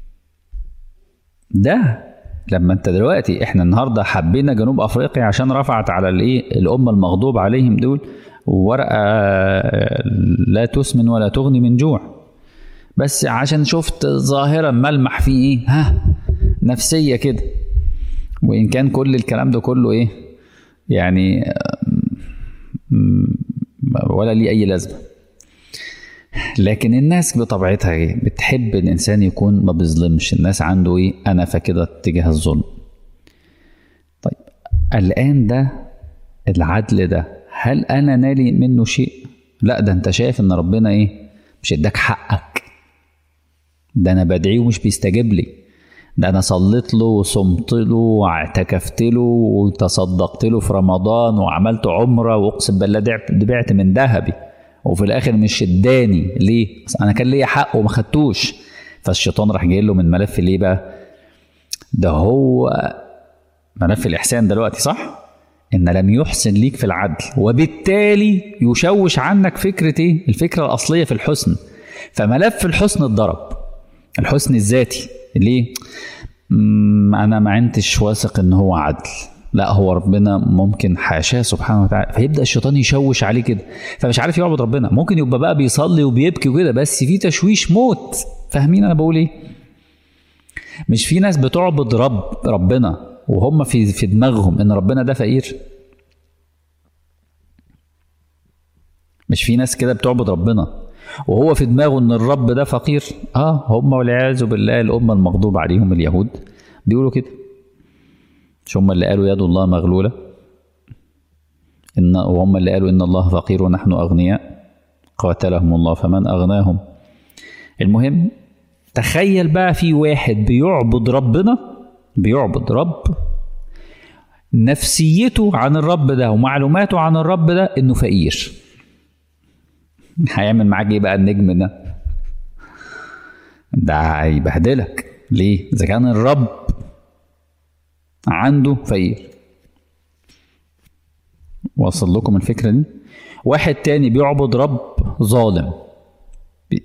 ده لما انت دلوقتي احنا النهارده حبينا جنوب افريقيا عشان رفعت على الايه الامه المغضوب عليهم دول ورقه لا تسمن ولا تغني من جوع بس عشان شفت ظاهره ملمح فيه ايه ها نفسيه كده وان كان كل الكلام ده كله ايه يعني ولا ليه اي لازمه لكن الناس بطبيعتها ايه بتحب الانسان يكون ما بيظلمش الناس عنده ايه انا فكده اتجاه الظلم طيب الان ده العدل ده هل انا نالي منه شيء لا ده انت شايف ان ربنا ايه مش اداك حقك ده انا بدعيه ومش بيستجيب لي ده انا صليت له وصمت له واعتكفت له وتصدقت له في رمضان وعملت عمره واقسم بالله دعت- بعت من ذهبي وفي الاخر مش اداني ليه؟ أصل انا كان ليا حق وما خدتوش فالشيطان راح جاي له من ملف ليه بقى؟ ده هو ملف الاحسان دلوقتي صح؟ ان لم يحسن ليك في العدل وبالتالي يشوش عنك فكره ايه؟ الفكره الاصليه في الحسن فملف الحسن اتضرب الحسن الذاتي ليه؟ مم، انا ما عنتش واثق ان هو عدل لا هو ربنا ممكن حاشاه سبحانه وتعالى فيبدا الشيطان يشوش عليه كده فمش عارف يعبد ربنا ممكن يبقى بقى بيصلي وبيبكي وكده بس في تشويش موت فاهمين انا بقول ايه مش في ناس بتعبد رب ربنا وهم في في دماغهم ان ربنا ده فقير مش في ناس كده بتعبد ربنا وهو في دماغه ان الرب ده فقير اه هم والعياذ بالله الامه المغضوب عليهم اليهود بيقولوا كده مش هم اللي قالوا يد الله مغلوله إن وهم اللي قالوا ان الله فقير ونحن اغنياء قاتلهم الله فمن اغناهم المهم تخيل بقى في واحد بيعبد ربنا بيعبد رب نفسيته عن الرب ده ومعلوماته عن الرب ده انه فقير هيعمل معاك ايه بقى النجم ده ده هيبهدلك ليه اذا كان الرب عنده فقير وصل لكم الفكره دي واحد تاني بيعبد رب ظالم بي...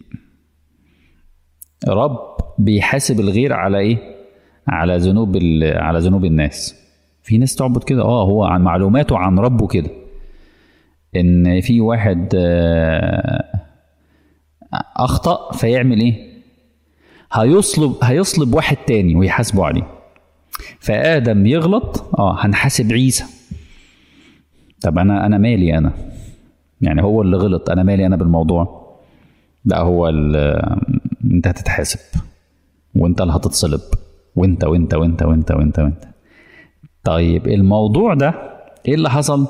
رب بيحاسب الغير على ايه على ذنوب ال... على ذنوب الناس في ناس تعبد كده اه هو عن معلوماته عن ربه كده ان في واحد آه، اخطا فيعمل ايه هيصلب هيصلب واحد تاني ويحاسبه عليه فادم يغلط اه هنحاسب عيسى طب انا انا مالي انا يعني هو اللي غلط انا مالي انا بالموضوع لا هو ال- انت هتتحاسب وانت اللي هتتصلب وانت وانت وانت وانت وانت وانت طيب الموضوع ده ايه اللي حصل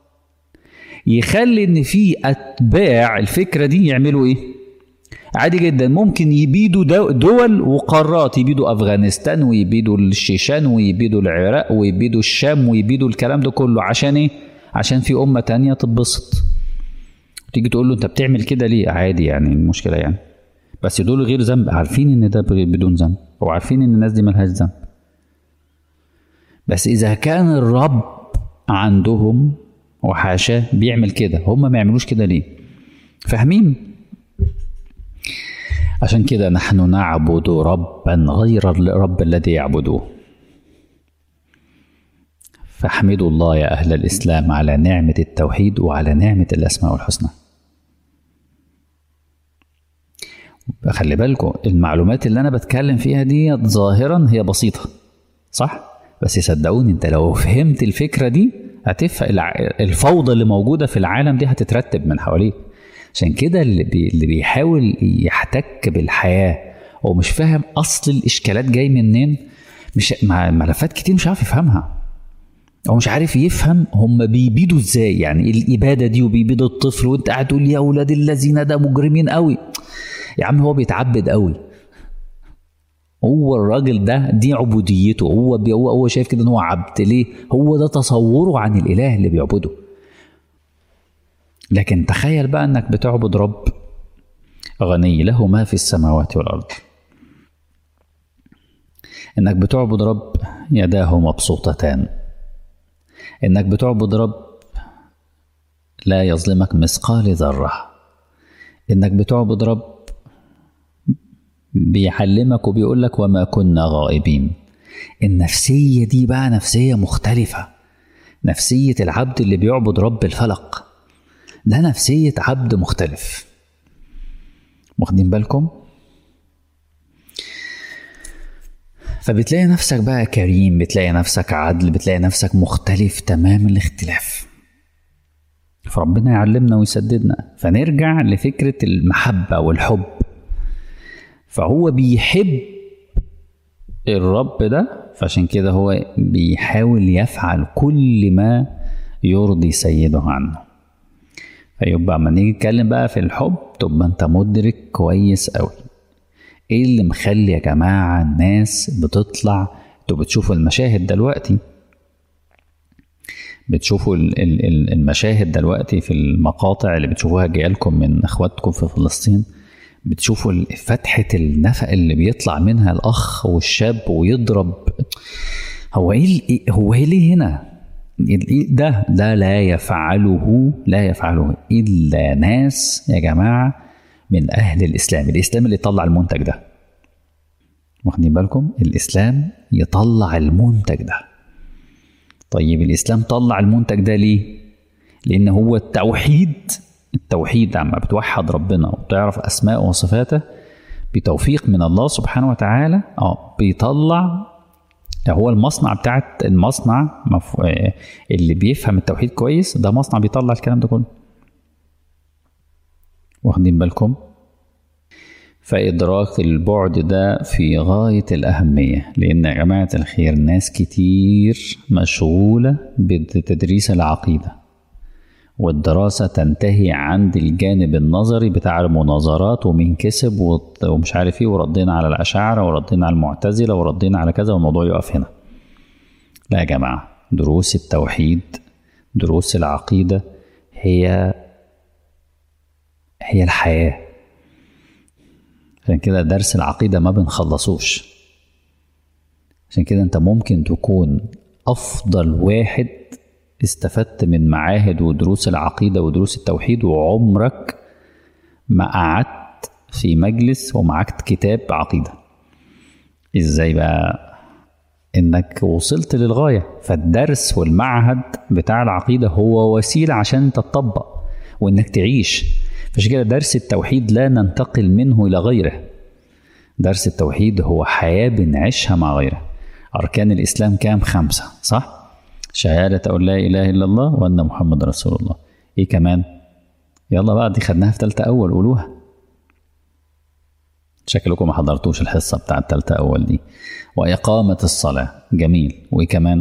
يخلي ان في اتباع الفكره دي يعملوا ايه عادي جدا ممكن يبيدوا دو- دول وقارات يبيدوا افغانستان ويبيدوا الشيشان ويبيدوا العراق ويبيدوا الشام ويبيدوا الكلام ده كله عشان ايه عشان في امه تانية تتبسط تيجي تقول له انت بتعمل كده ليه عادي يعني المشكله يعني بس دول غير ذنب عارفين ان ده بغ- بدون ذنب وعارفين ان الناس دي ملهاش ذنب بس اذا كان الرب عندهم وحاشاه بيعمل كده هم ما يعملوش كده ليه فاهمين عشان كده نحن نعبد ربا غير الرب الذي يعبدوه فاحمدوا الله يا أهل الإسلام على نعمة التوحيد وعلى نعمة الأسماء الحسنى خلي بالكم المعلومات اللي أنا بتكلم فيها دي ظاهرا هي بسيطة صح؟ بس صدقوني انت لو فهمت الفكرة دي هتفهم الع- الفوضى اللي موجودة في العالم دي هتترتب من حواليك عشان كده اللي, بي اللي بيحاول يحتك بالحياة ومش فاهم أصل الإشكالات جاي منين مش مع ملفات كتير مش عارف يفهمها هو مش عارف يفهم هم بيبيدوا ازاي يعني الإبادة دي وبيبيدوا الطفل وانت قاعد تقول يا أولاد الذين ده مجرمين قوي يا عم هو بيتعبد قوي هو الراجل ده دي عبوديته هو بي هو, هو شايف كده ان هو عبد ليه هو ده تصوره عن الاله اللي بيعبده لكن تخيل بقى انك بتعبد رب غني له ما في السماوات والارض انك بتعبد رب يداه مبسوطتان انك بتعبد رب لا يظلمك مثقال ذره انك بتعبد رب بيعلمك وبيقول لك وما كنا غائبين النفسية دي بقى نفسية مختلفة نفسية العبد اللي بيعبد رب الفلق ده نفسية عبد مختلف واخدين بالكم فبتلاقي نفسك بقى كريم بتلاقي نفسك عدل بتلاقي نفسك مختلف تمام الاختلاف فربنا يعلمنا ويسددنا فنرجع لفكرة المحبة والحب فهو بيحب الرب ده فعشان كده هو بيحاول يفعل كل ما يرضي سيده عنه فيبقى اما نيجي نتكلم بقى في الحب تبقى انت مدرك كويس قوي ايه اللي مخلي يا جماعة الناس بتطلع انتوا بتشوفوا المشاهد دلوقتي بتشوفوا المشاهد دلوقتي في المقاطع اللي بتشوفوها جايلكم من اخواتكم في فلسطين بتشوفوا فتحة النفق اللي بيطلع منها الأخ والشاب ويضرب هو إيه هو إيه ليه هنا؟ ده ده لا يفعله لا يفعله إلا ناس يا جماعة من أهل الإسلام الإسلام اللي يطلع المنتج ده واخدين بالكم الإسلام يطلع المنتج ده طيب الإسلام طلع المنتج ده ليه؟ لأن هو التوحيد التوحيد عما بتوحد ربنا وبتعرف أسماءه وصفاته بتوفيق من الله سبحانه وتعالى اه بيطلع هو المصنع بتاعت المصنع مف... اللي بيفهم التوحيد كويس ده مصنع بيطلع الكلام ده كله واخدين بالكم فإدراك البعد ده في غاية الأهمية لأن يا جماعة الخير ناس كتير مشغولة بتدريس العقيدة والدراسة تنتهي عند الجانب النظري بتاع المناظرات ومين كسب ومش عارف ايه وردينا على الأشاعرة وردينا على المعتزلة وردينا على كذا والموضوع يقف هنا لا يا جماعة دروس التوحيد دروس العقيدة هي هي الحياة عشان كده درس العقيدة ما بنخلصوش عشان كده انت ممكن تكون أفضل واحد استفدت من معاهد ودروس العقيدة ودروس التوحيد وعمرك ما قعدت في مجلس ومعكت كتاب عقيدة ازاي بقى انك وصلت للغاية فالدرس والمعهد بتاع العقيدة هو وسيلة عشان انت تطبق وانك تعيش فعشان كده درس التوحيد لا ننتقل منه الى غيره درس التوحيد هو حياة بنعيشها مع غيره أركان الإسلام كام خمسة صح؟ شهادة أن لا إله إلا الله وأن محمد رسول الله إيه كمان يلا بقى دي خدناها في تالتة أول قولوها شكلكم ما حضرتوش الحصة بتاعت تالتة أول دي وإقامة الصلاة جميل وإيه كمان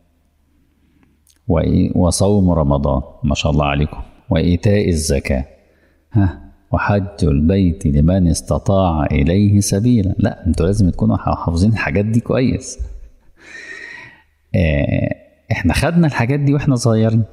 وإيه وصوم رمضان ما شاء الله عليكم وإيتاء الزكاة ها وحج البيت لمن استطاع إليه سبيلا لا انتوا لازم تكونوا حافظين الحاجات دي كويس اه احنا خدنا الحاجات دي واحنا صغيرين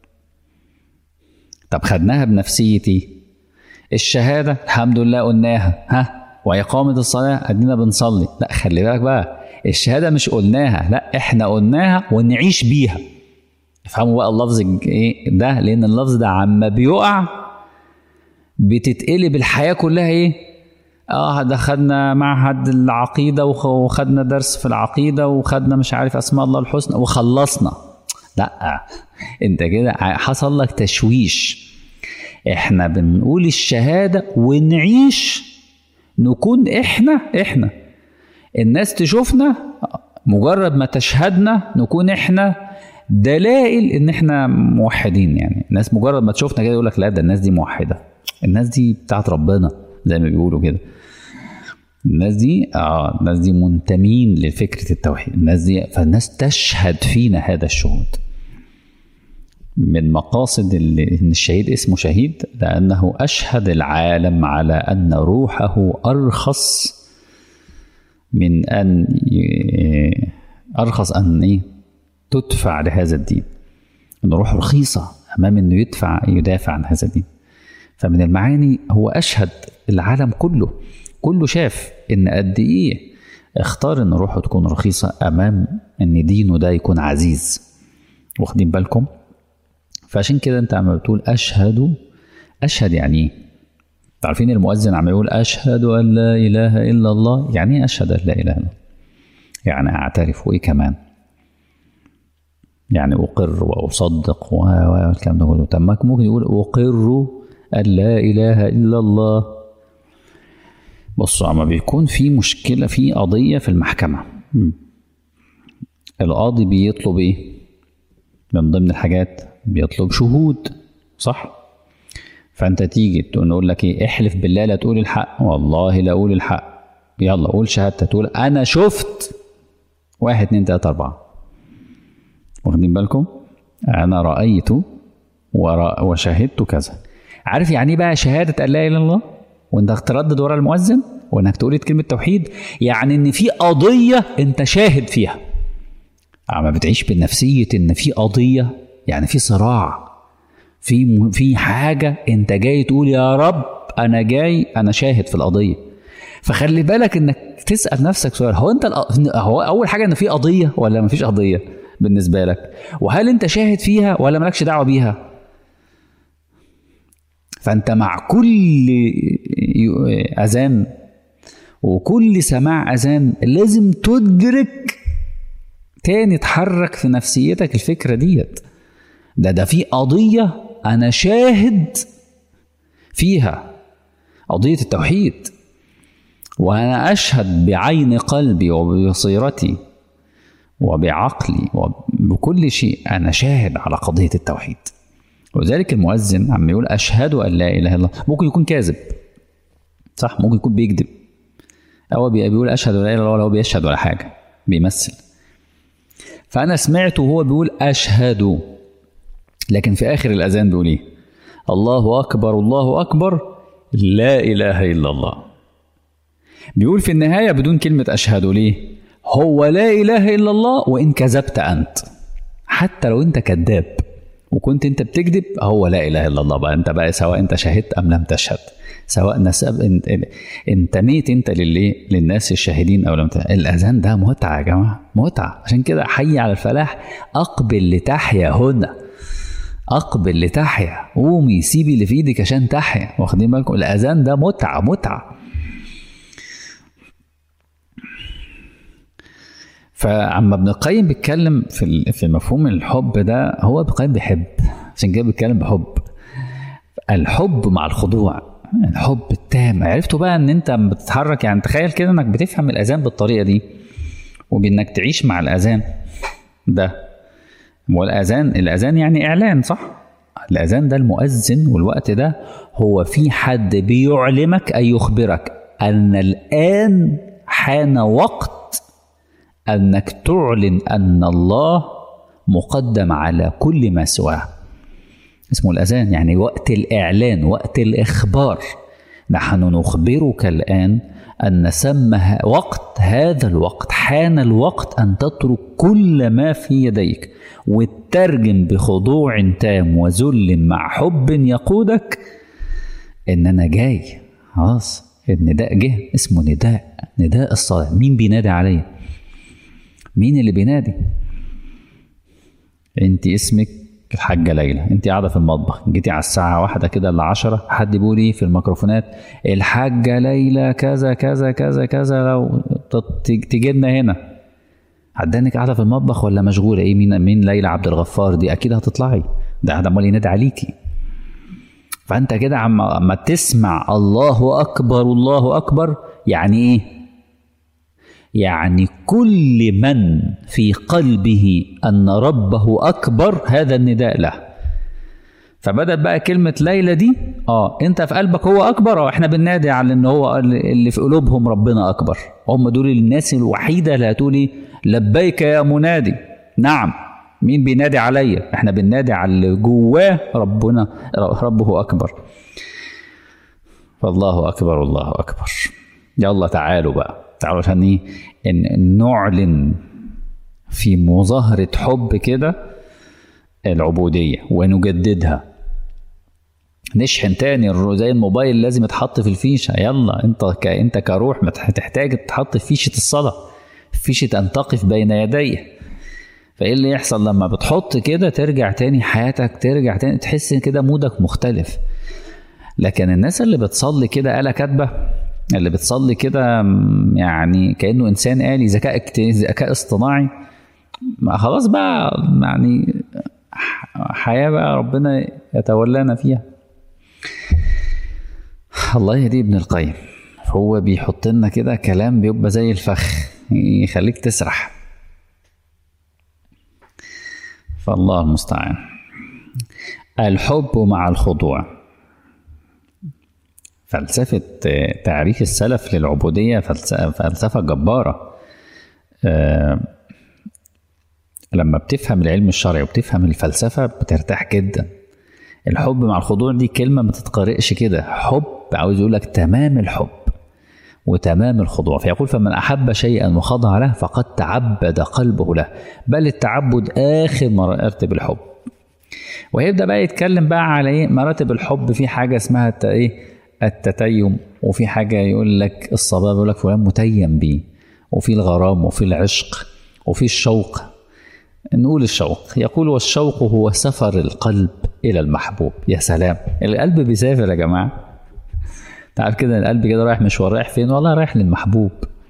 طب خدناها بنفسيتي الشهادة الحمد لله قلناها ها وإقامة الصلاة أدينا بنصلي لا خلي بالك بقى الشهادة مش قلناها لا احنا قلناها ونعيش بيها افهموا بقى اللفظ ايه ده لأن اللفظ ده عما بيقع بتتقلب الحياة كلها ايه اه دخلنا معهد العقيدة وخدنا درس في العقيدة وخدنا مش عارف اسماء الله الحسنى وخلصنا لا انت كده حصل لك تشويش احنا بنقول الشهادة ونعيش نكون احنا احنا الناس تشوفنا مجرد ما تشهدنا نكون احنا دلائل ان احنا موحدين يعني الناس مجرد ما تشوفنا كده يقول لك لا ده الناس دي موحده الناس دي بتاعت ربنا زي ما بيقولوا كده الناس دي اه الناس دي منتمين لفكره التوحيد الناس دي فالناس تشهد فينا هذا الشهود من مقاصد اللي ان الشهيد اسمه شهيد لانه اشهد العالم على ان روحه ارخص من ان ارخص ان ايه تدفع لهذا الدين ان روحه رخيصه امام انه يدفع يدافع عن هذا الدين فمن المعاني هو اشهد العالم كله كله شاف ان قد ايه اختار ان روحه تكون رخيصه امام ان دينه ده يكون عزيز واخدين بالكم فعشان كده انت عم بتقول اشهد اشهد يعني ايه عارفين المؤذن عم يقول اشهد ان لا اله الا الله يعني ايه اشهد ان لا اله الا الله يعني اعترف وايه كمان يعني اقر واصدق والكلام ده كله طب ممكن يقول اقر أن لا إله إلا الله بصوا عما بيكون في مشكلة في قضية في المحكمة القاضي بيطلب إيه؟ من ضمن الحاجات بيطلب شهود صح فانت تيجي نقول لك ايه احلف بالله لا تقول الحق والله لا اقول الحق يلا قول شهادتك تقول انا شفت واحد اتنين تلاته اربعه واخدين بالكم انا رايت ورا وشهدت كذا عارف يعني ايه بقى شهاده ان لا اله الا الله وانك تردد ورا المؤذن وانك تقول كلمه توحيد يعني ان في قضيه انت شاهد فيها اما بتعيش بنفسيه ان في قضيه يعني في صراع في في حاجه انت جاي تقول يا رب انا جاي انا شاهد في القضيه فخلي بالك انك تسال نفسك سؤال هو انت هو اول حاجه ان في قضيه ولا مفيش قضيه بالنسبه لك وهل انت شاهد فيها ولا مالكش دعوه بيها فانت مع كل اذان وكل سماع اذان لازم تدرك تاني تحرك في نفسيتك الفكره ديت ده ده في قضيه انا شاهد فيها قضيه التوحيد وانا اشهد بعين قلبي وببصيرتي وبعقلي وبكل شيء انا شاهد على قضيه التوحيد وذلك المؤذن عم يقول اشهد ان لا اله الا الله ممكن يكون كاذب صح ممكن يكون بيكذب هو بيقول اشهد ان لا اله الا الله هو بيشهد ولا حاجه بيمثل فانا سمعته وهو بيقول اشهد لكن في اخر الاذان بيقول ايه الله اكبر الله اكبر لا اله الا الله بيقول في النهايه بدون كلمه اشهد ليه هو لا اله الا الله وان كذبت انت حتى لو انت كذاب وكنت انت بتكذب هو لا اله الا الله بقى انت بقى سواء انت شهدت ام لم تشهد سواء نسب انتميت انت للي للناس الشاهدين او لم تشهد الاذان ده متعه يا جماعه متعه عشان كده حي على الفلاح اقبل لتحيا هنا اقبل لتحيا قومي سيبي اللي في ايدك عشان تحيا واخدين بالكم الاذان ده متعه متعه فعما ابن القيم بيتكلم في في مفهوم الحب ده هو ابن القيم بيحب عشان كده بيتكلم بحب الحب مع الخضوع الحب التام عرفتوا بقى ان انت بتتحرك يعني تخيل كده انك بتفهم الاذان بالطريقه دي وبانك تعيش مع الاذان ده والاذان الاذان يعني اعلان صح الاذان ده المؤذن والوقت ده هو في حد بيعلمك اي يخبرك ان الان حان وقت انك تعلن ان الله مقدم على كل ما سواه اسمه الاذان يعني وقت الاعلان وقت الاخبار نحن نخبرك الان ان سمى وقت هذا الوقت حان الوقت ان تترك كل ما في يديك وتترجم بخضوع تام وذل مع حب يقودك ان انا جاي خلاص النداء جه اسمه نداء نداء الصلاه مين بينادي عليا مين اللي بينادي انت اسمك الحاجه ليلى انت قاعده في المطبخ جيتي على الساعه واحدة كده ل 10 حد بيقول ايه في الميكروفونات الحاجه ليلى كذا كذا كذا كذا لو تيجي لنا هنا عدانك قاعده في المطبخ ولا مشغوله ايه مين مين ليلى عبد الغفار دي اكيد هتطلعي ده قاعد عمال ينادي عليكي فانت كده عم اما تسمع الله اكبر الله اكبر يعني ايه يعني كل من في قلبه ان ربه اكبر هذا النداء له فبدت بقى كلمة ليلى دي اه انت في قلبك هو اكبر اه احنا بننادي على ان هو اللي في قلوبهم ربنا اكبر هم دول الناس الوحيدة اللي هتقولي لبيك يا منادي نعم مين بينادي عليا احنا بننادي على اللي جواه ربنا ربه اكبر فالله اكبر الله اكبر يلا تعالوا بقى تعالوا عشان ايه ان نعلن في مظاهرة حب كده العبودية ونجددها نشحن تاني زي الموبايل لازم يتحط في الفيشة يلا انت ك... انت كروح تحتاج تحط في فيشة الصلاة فيشة ان تقف بين يديه فايه اللي يحصل لما بتحط كده ترجع تاني حياتك ترجع تاني تحس كده مودك مختلف لكن الناس اللي بتصلي كده آلة كاتبة اللي بتصلي كده يعني كانه انسان آلي ذكاء ذكاء اصطناعي خلاص بقى يعني حياه بقى ربنا يتولانا فيها الله يهدي ابن القيم هو بيحط لنا كده كلام بيبقى زي الفخ يخليك تسرح فالله المستعان الحب مع الخضوع فلسفة تعريف السلف للعبودية فلسفة جبارة أه لما بتفهم العلم الشرعي وبتفهم الفلسفة بترتاح جدا الحب مع الخضوع دي كلمة ما تتقرئش كده حب عاوز يقول لك تمام الحب وتمام الخضوع فيقول فمن أحب شيئا وخضع له فقد تعبد قلبه له بل التعبد آخر مراتب الحب ويبدأ بقى يتكلم بقى على إيه مراتب الحب في حاجة اسمها إيه التتيم وفي حاجة يقول لك الصباب يقول لك فلان متيم بيه وفي الغرام وفي العشق وفي الشوق نقول الشوق يقول والشوق هو سفر القلب إلى المحبوب يا سلام القلب بيسافر يا جماعة تعرف كده القلب كده رايح مشوار رايح فين والله رايح للمحبوب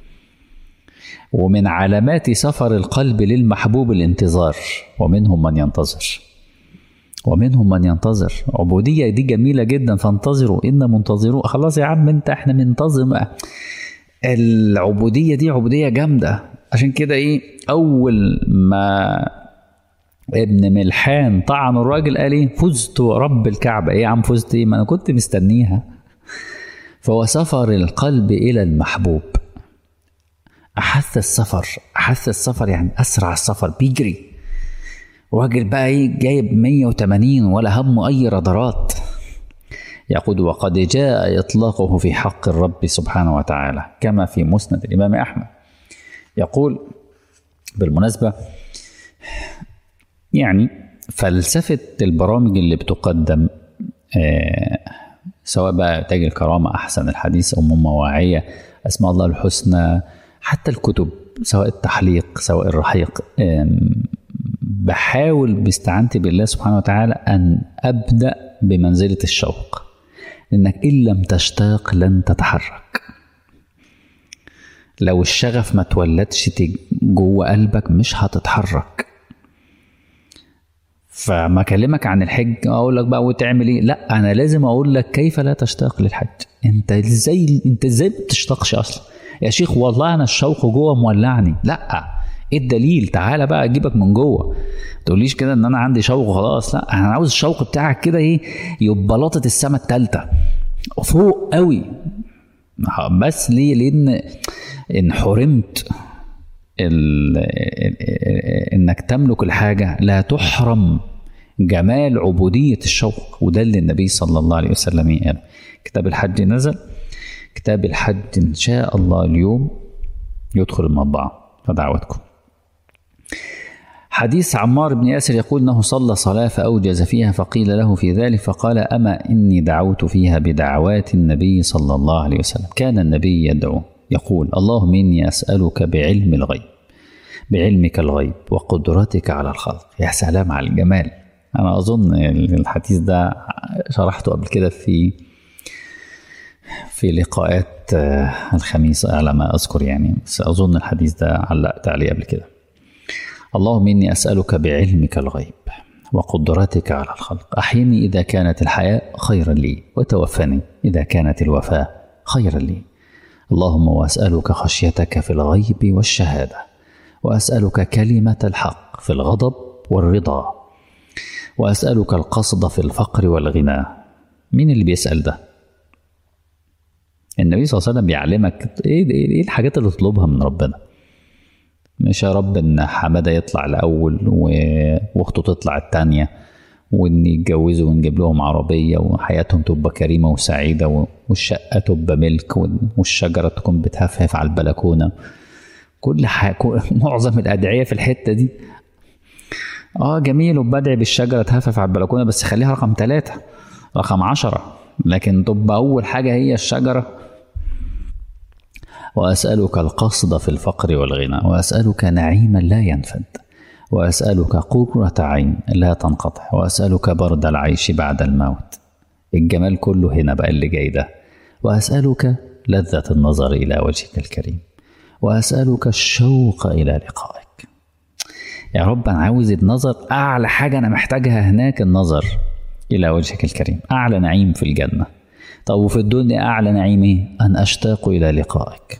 ومن علامات سفر القلب للمحبوب الانتظار ومنهم من ينتظر ومنهم من ينتظر عبودية دي جميلة جدا فانتظروا إن منتظرون خلاص يا عم انت احنا منتظم العبودية دي عبودية جامدة عشان كده ايه أول ما ابن ملحان طعن الراجل قال ايه فزت رب الكعبة ايه يا عم فزت ايه ما انا كنت مستنيها فهو سفر القلب إلى المحبوب أحث السفر أحث السفر يعني أسرع السفر بيجري راجل بقى ايه جايب 180 ولا همه أي رادارات يقول وقد جاء إطلاقه في حق الرب سبحانه وتعالى كما في مسند الإمام أحمد يقول بالمناسبة يعني فلسفة البرامج اللي بتقدم آه سواء بقى تاج الكرامة أحسن الحديث أم مواعية أسماء الله الحسنى حتى الكتب سواء التحليق سواء الرحيق بحاول باستعانتي بالله سبحانه وتعالى أن أبدأ بمنزلة الشوق لأنك إن لم تشتاق لن تتحرك لو الشغف ما تولدش جوه قلبك مش هتتحرك فما اكلمك عن الحج اقول لك بقى وتعمل ايه لا انا لازم اقول لك كيف لا تشتاق للحج انت ازاي انت ازاي ما بتشتاقش اصلا يا شيخ والله انا الشوق جوه مولعني لا ايه الدليل تعالى بقى اجيبك من جوه ما تقوليش كده ان انا عندي شوق خلاص لا انا عاوز الشوق بتاعك كده ايه يبقى لطة السما التالتة فوق قوي بس ليه لان ان حرمت ال انك تملك الحاجه لا تحرم جمال عبوديه الشوق وده اللي النبي صلى الله عليه وسلم قال كتاب الحج نزل كتاب الحج ان شاء الله اليوم يدخل المطبعه فدعوتكم حديث عمار بن ياسر يقول انه صلى صلاه فاوجز فيها فقيل له في ذلك فقال اما اني دعوت فيها بدعوات النبي صلى الله عليه وسلم كان النبي يدعو يقول اللهم إني أسألك بعلم الغيب بعلمك الغيب وقدرتك على الخلق يا سلام على الجمال أنا أظن الحديث ده شرحته قبل كده في في لقاءات الخميس على ما أذكر يعني بس أظن الحديث ده علقت عليه قبل كده اللهم إني أسألك بعلمك الغيب وقدرتك على الخلق أحيني إذا كانت الحياة خيرا لي وتوفني إذا كانت الوفاة خيرا لي اللهم واسالك خشيتك في الغيب والشهاده واسالك كلمه الحق في الغضب والرضا واسالك القصد في الفقر والغنى مين اللي بيسال ده النبي صلى الله عليه وسلم بيعلمك ايه ايه الحاجات اللي تطلبها من ربنا مش يا رب ان حماده يطلع الاول واخته تطلع الثانيه وان يتجوزوا ونجيب لهم عربيه وحياتهم تبقى كريمه وسعيده والشقه تبقى ملك والشجره تكون بتهفهف على البلكونه كل حاجة معظم الادعيه في الحته دي اه جميل وبدعي بالشجره تهفف على البلكونه بس خليها رقم ثلاثة رقم عشرة لكن تبقى اول حاجه هي الشجره واسالك القصد في الفقر والغنى واسالك نعيما لا ينفد واسالك قره عين لا تنقطع واسالك برد العيش بعد الموت الجمال كله هنا بقى اللي جاي ده واسالك لذه النظر الى وجهك الكريم واسالك الشوق الى لقائك يا رب انا عاوز النظر اعلى حاجه انا محتاجها هناك النظر الى وجهك الكريم اعلى نعيم في الجنه طب وفي الدنيا اعلى نعيم ايه ان اشتاق الى لقائك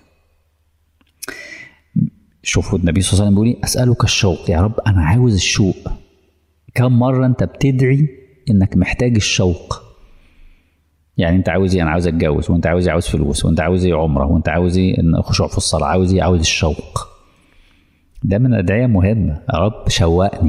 شوفوا النبي صلى الله عليه وسلم بيقول اسالك الشوق يا رب انا عاوز الشوق كم مره انت بتدعي انك محتاج الشوق يعني انت عاوز ايه انا عاوز اتجوز وانت عاوز ايه عاوز فلوس وانت عاوز ايه عمره وانت عاوز ايه ان خشوع في الصلاه عاوز ايه عاوز الشوق ده من الادعيه مهمه يا رب شوقني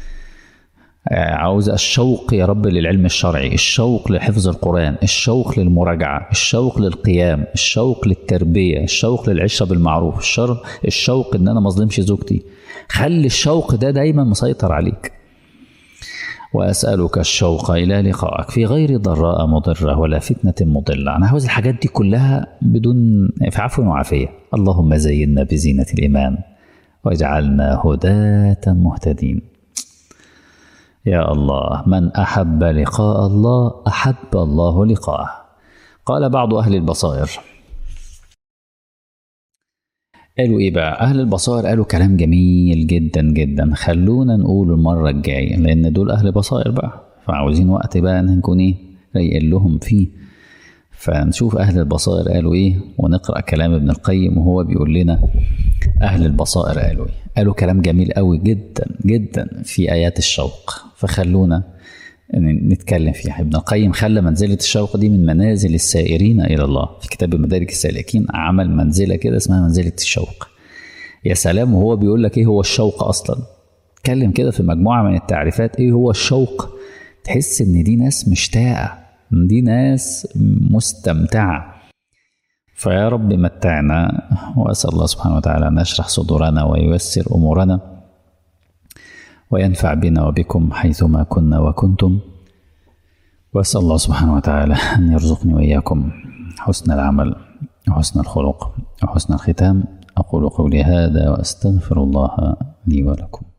عاوز الشوق يا رب للعلم الشرعي الشوق لحفظ القرآن الشوق للمراجعة الشوق للقيام الشوق للتربية الشوق للعشرة بالمعروف الشر الشوق ان انا ما اظلمش زوجتي خلي الشوق ده دايما مسيطر عليك وأسألك الشوق إلى لقائك في غير ضراء مضرة ولا فتنة مضلة أنا عاوز الحاجات دي كلها بدون في عفو وعافية اللهم زينا بزينة الإيمان واجعلنا هداة مهتدين يا الله من أحب لقاء الله أحب الله لقاءه قال بعض أهل البصائر قالوا إيه بقى أهل البصائر قالوا كلام جميل جدا جدا خلونا نقول المرة الجاية لأن دول أهل بصائر بقى فعاوزين وقت بقى نكون إيه رايقين لهم فيه فنشوف أهل البصائر قالوا إيه ونقرأ كلام ابن القيم وهو بيقول لنا أهل البصائر قالوا إيه قالوا كلام جميل قوي جدا جدا في آيات الشوق فخلونا نتكلم فيها ابن القيم خلى منزلة الشوق دي من منازل السائرين إلى الله في كتاب مدارك السالكين عمل منزلة كده اسمها منزلة الشوق يا سلام وهو بيقول لك إيه هو الشوق أصلا اتكلم كده في مجموعة من التعريفات إيه هو الشوق تحس إن دي ناس مشتاقة دي ناس مستمتعة فيا رب متعنا وأسأل الله سبحانه وتعالى أن يشرح صدورنا وييسر أمورنا وينفع بنا وبكم حيثما كنا وكنتم وأسأل الله سبحانه وتعالى أن يرزقني وإياكم حسن العمل وحسن الخلق وحسن الختام أقول قولي هذا وأستغفر الله لي ولكم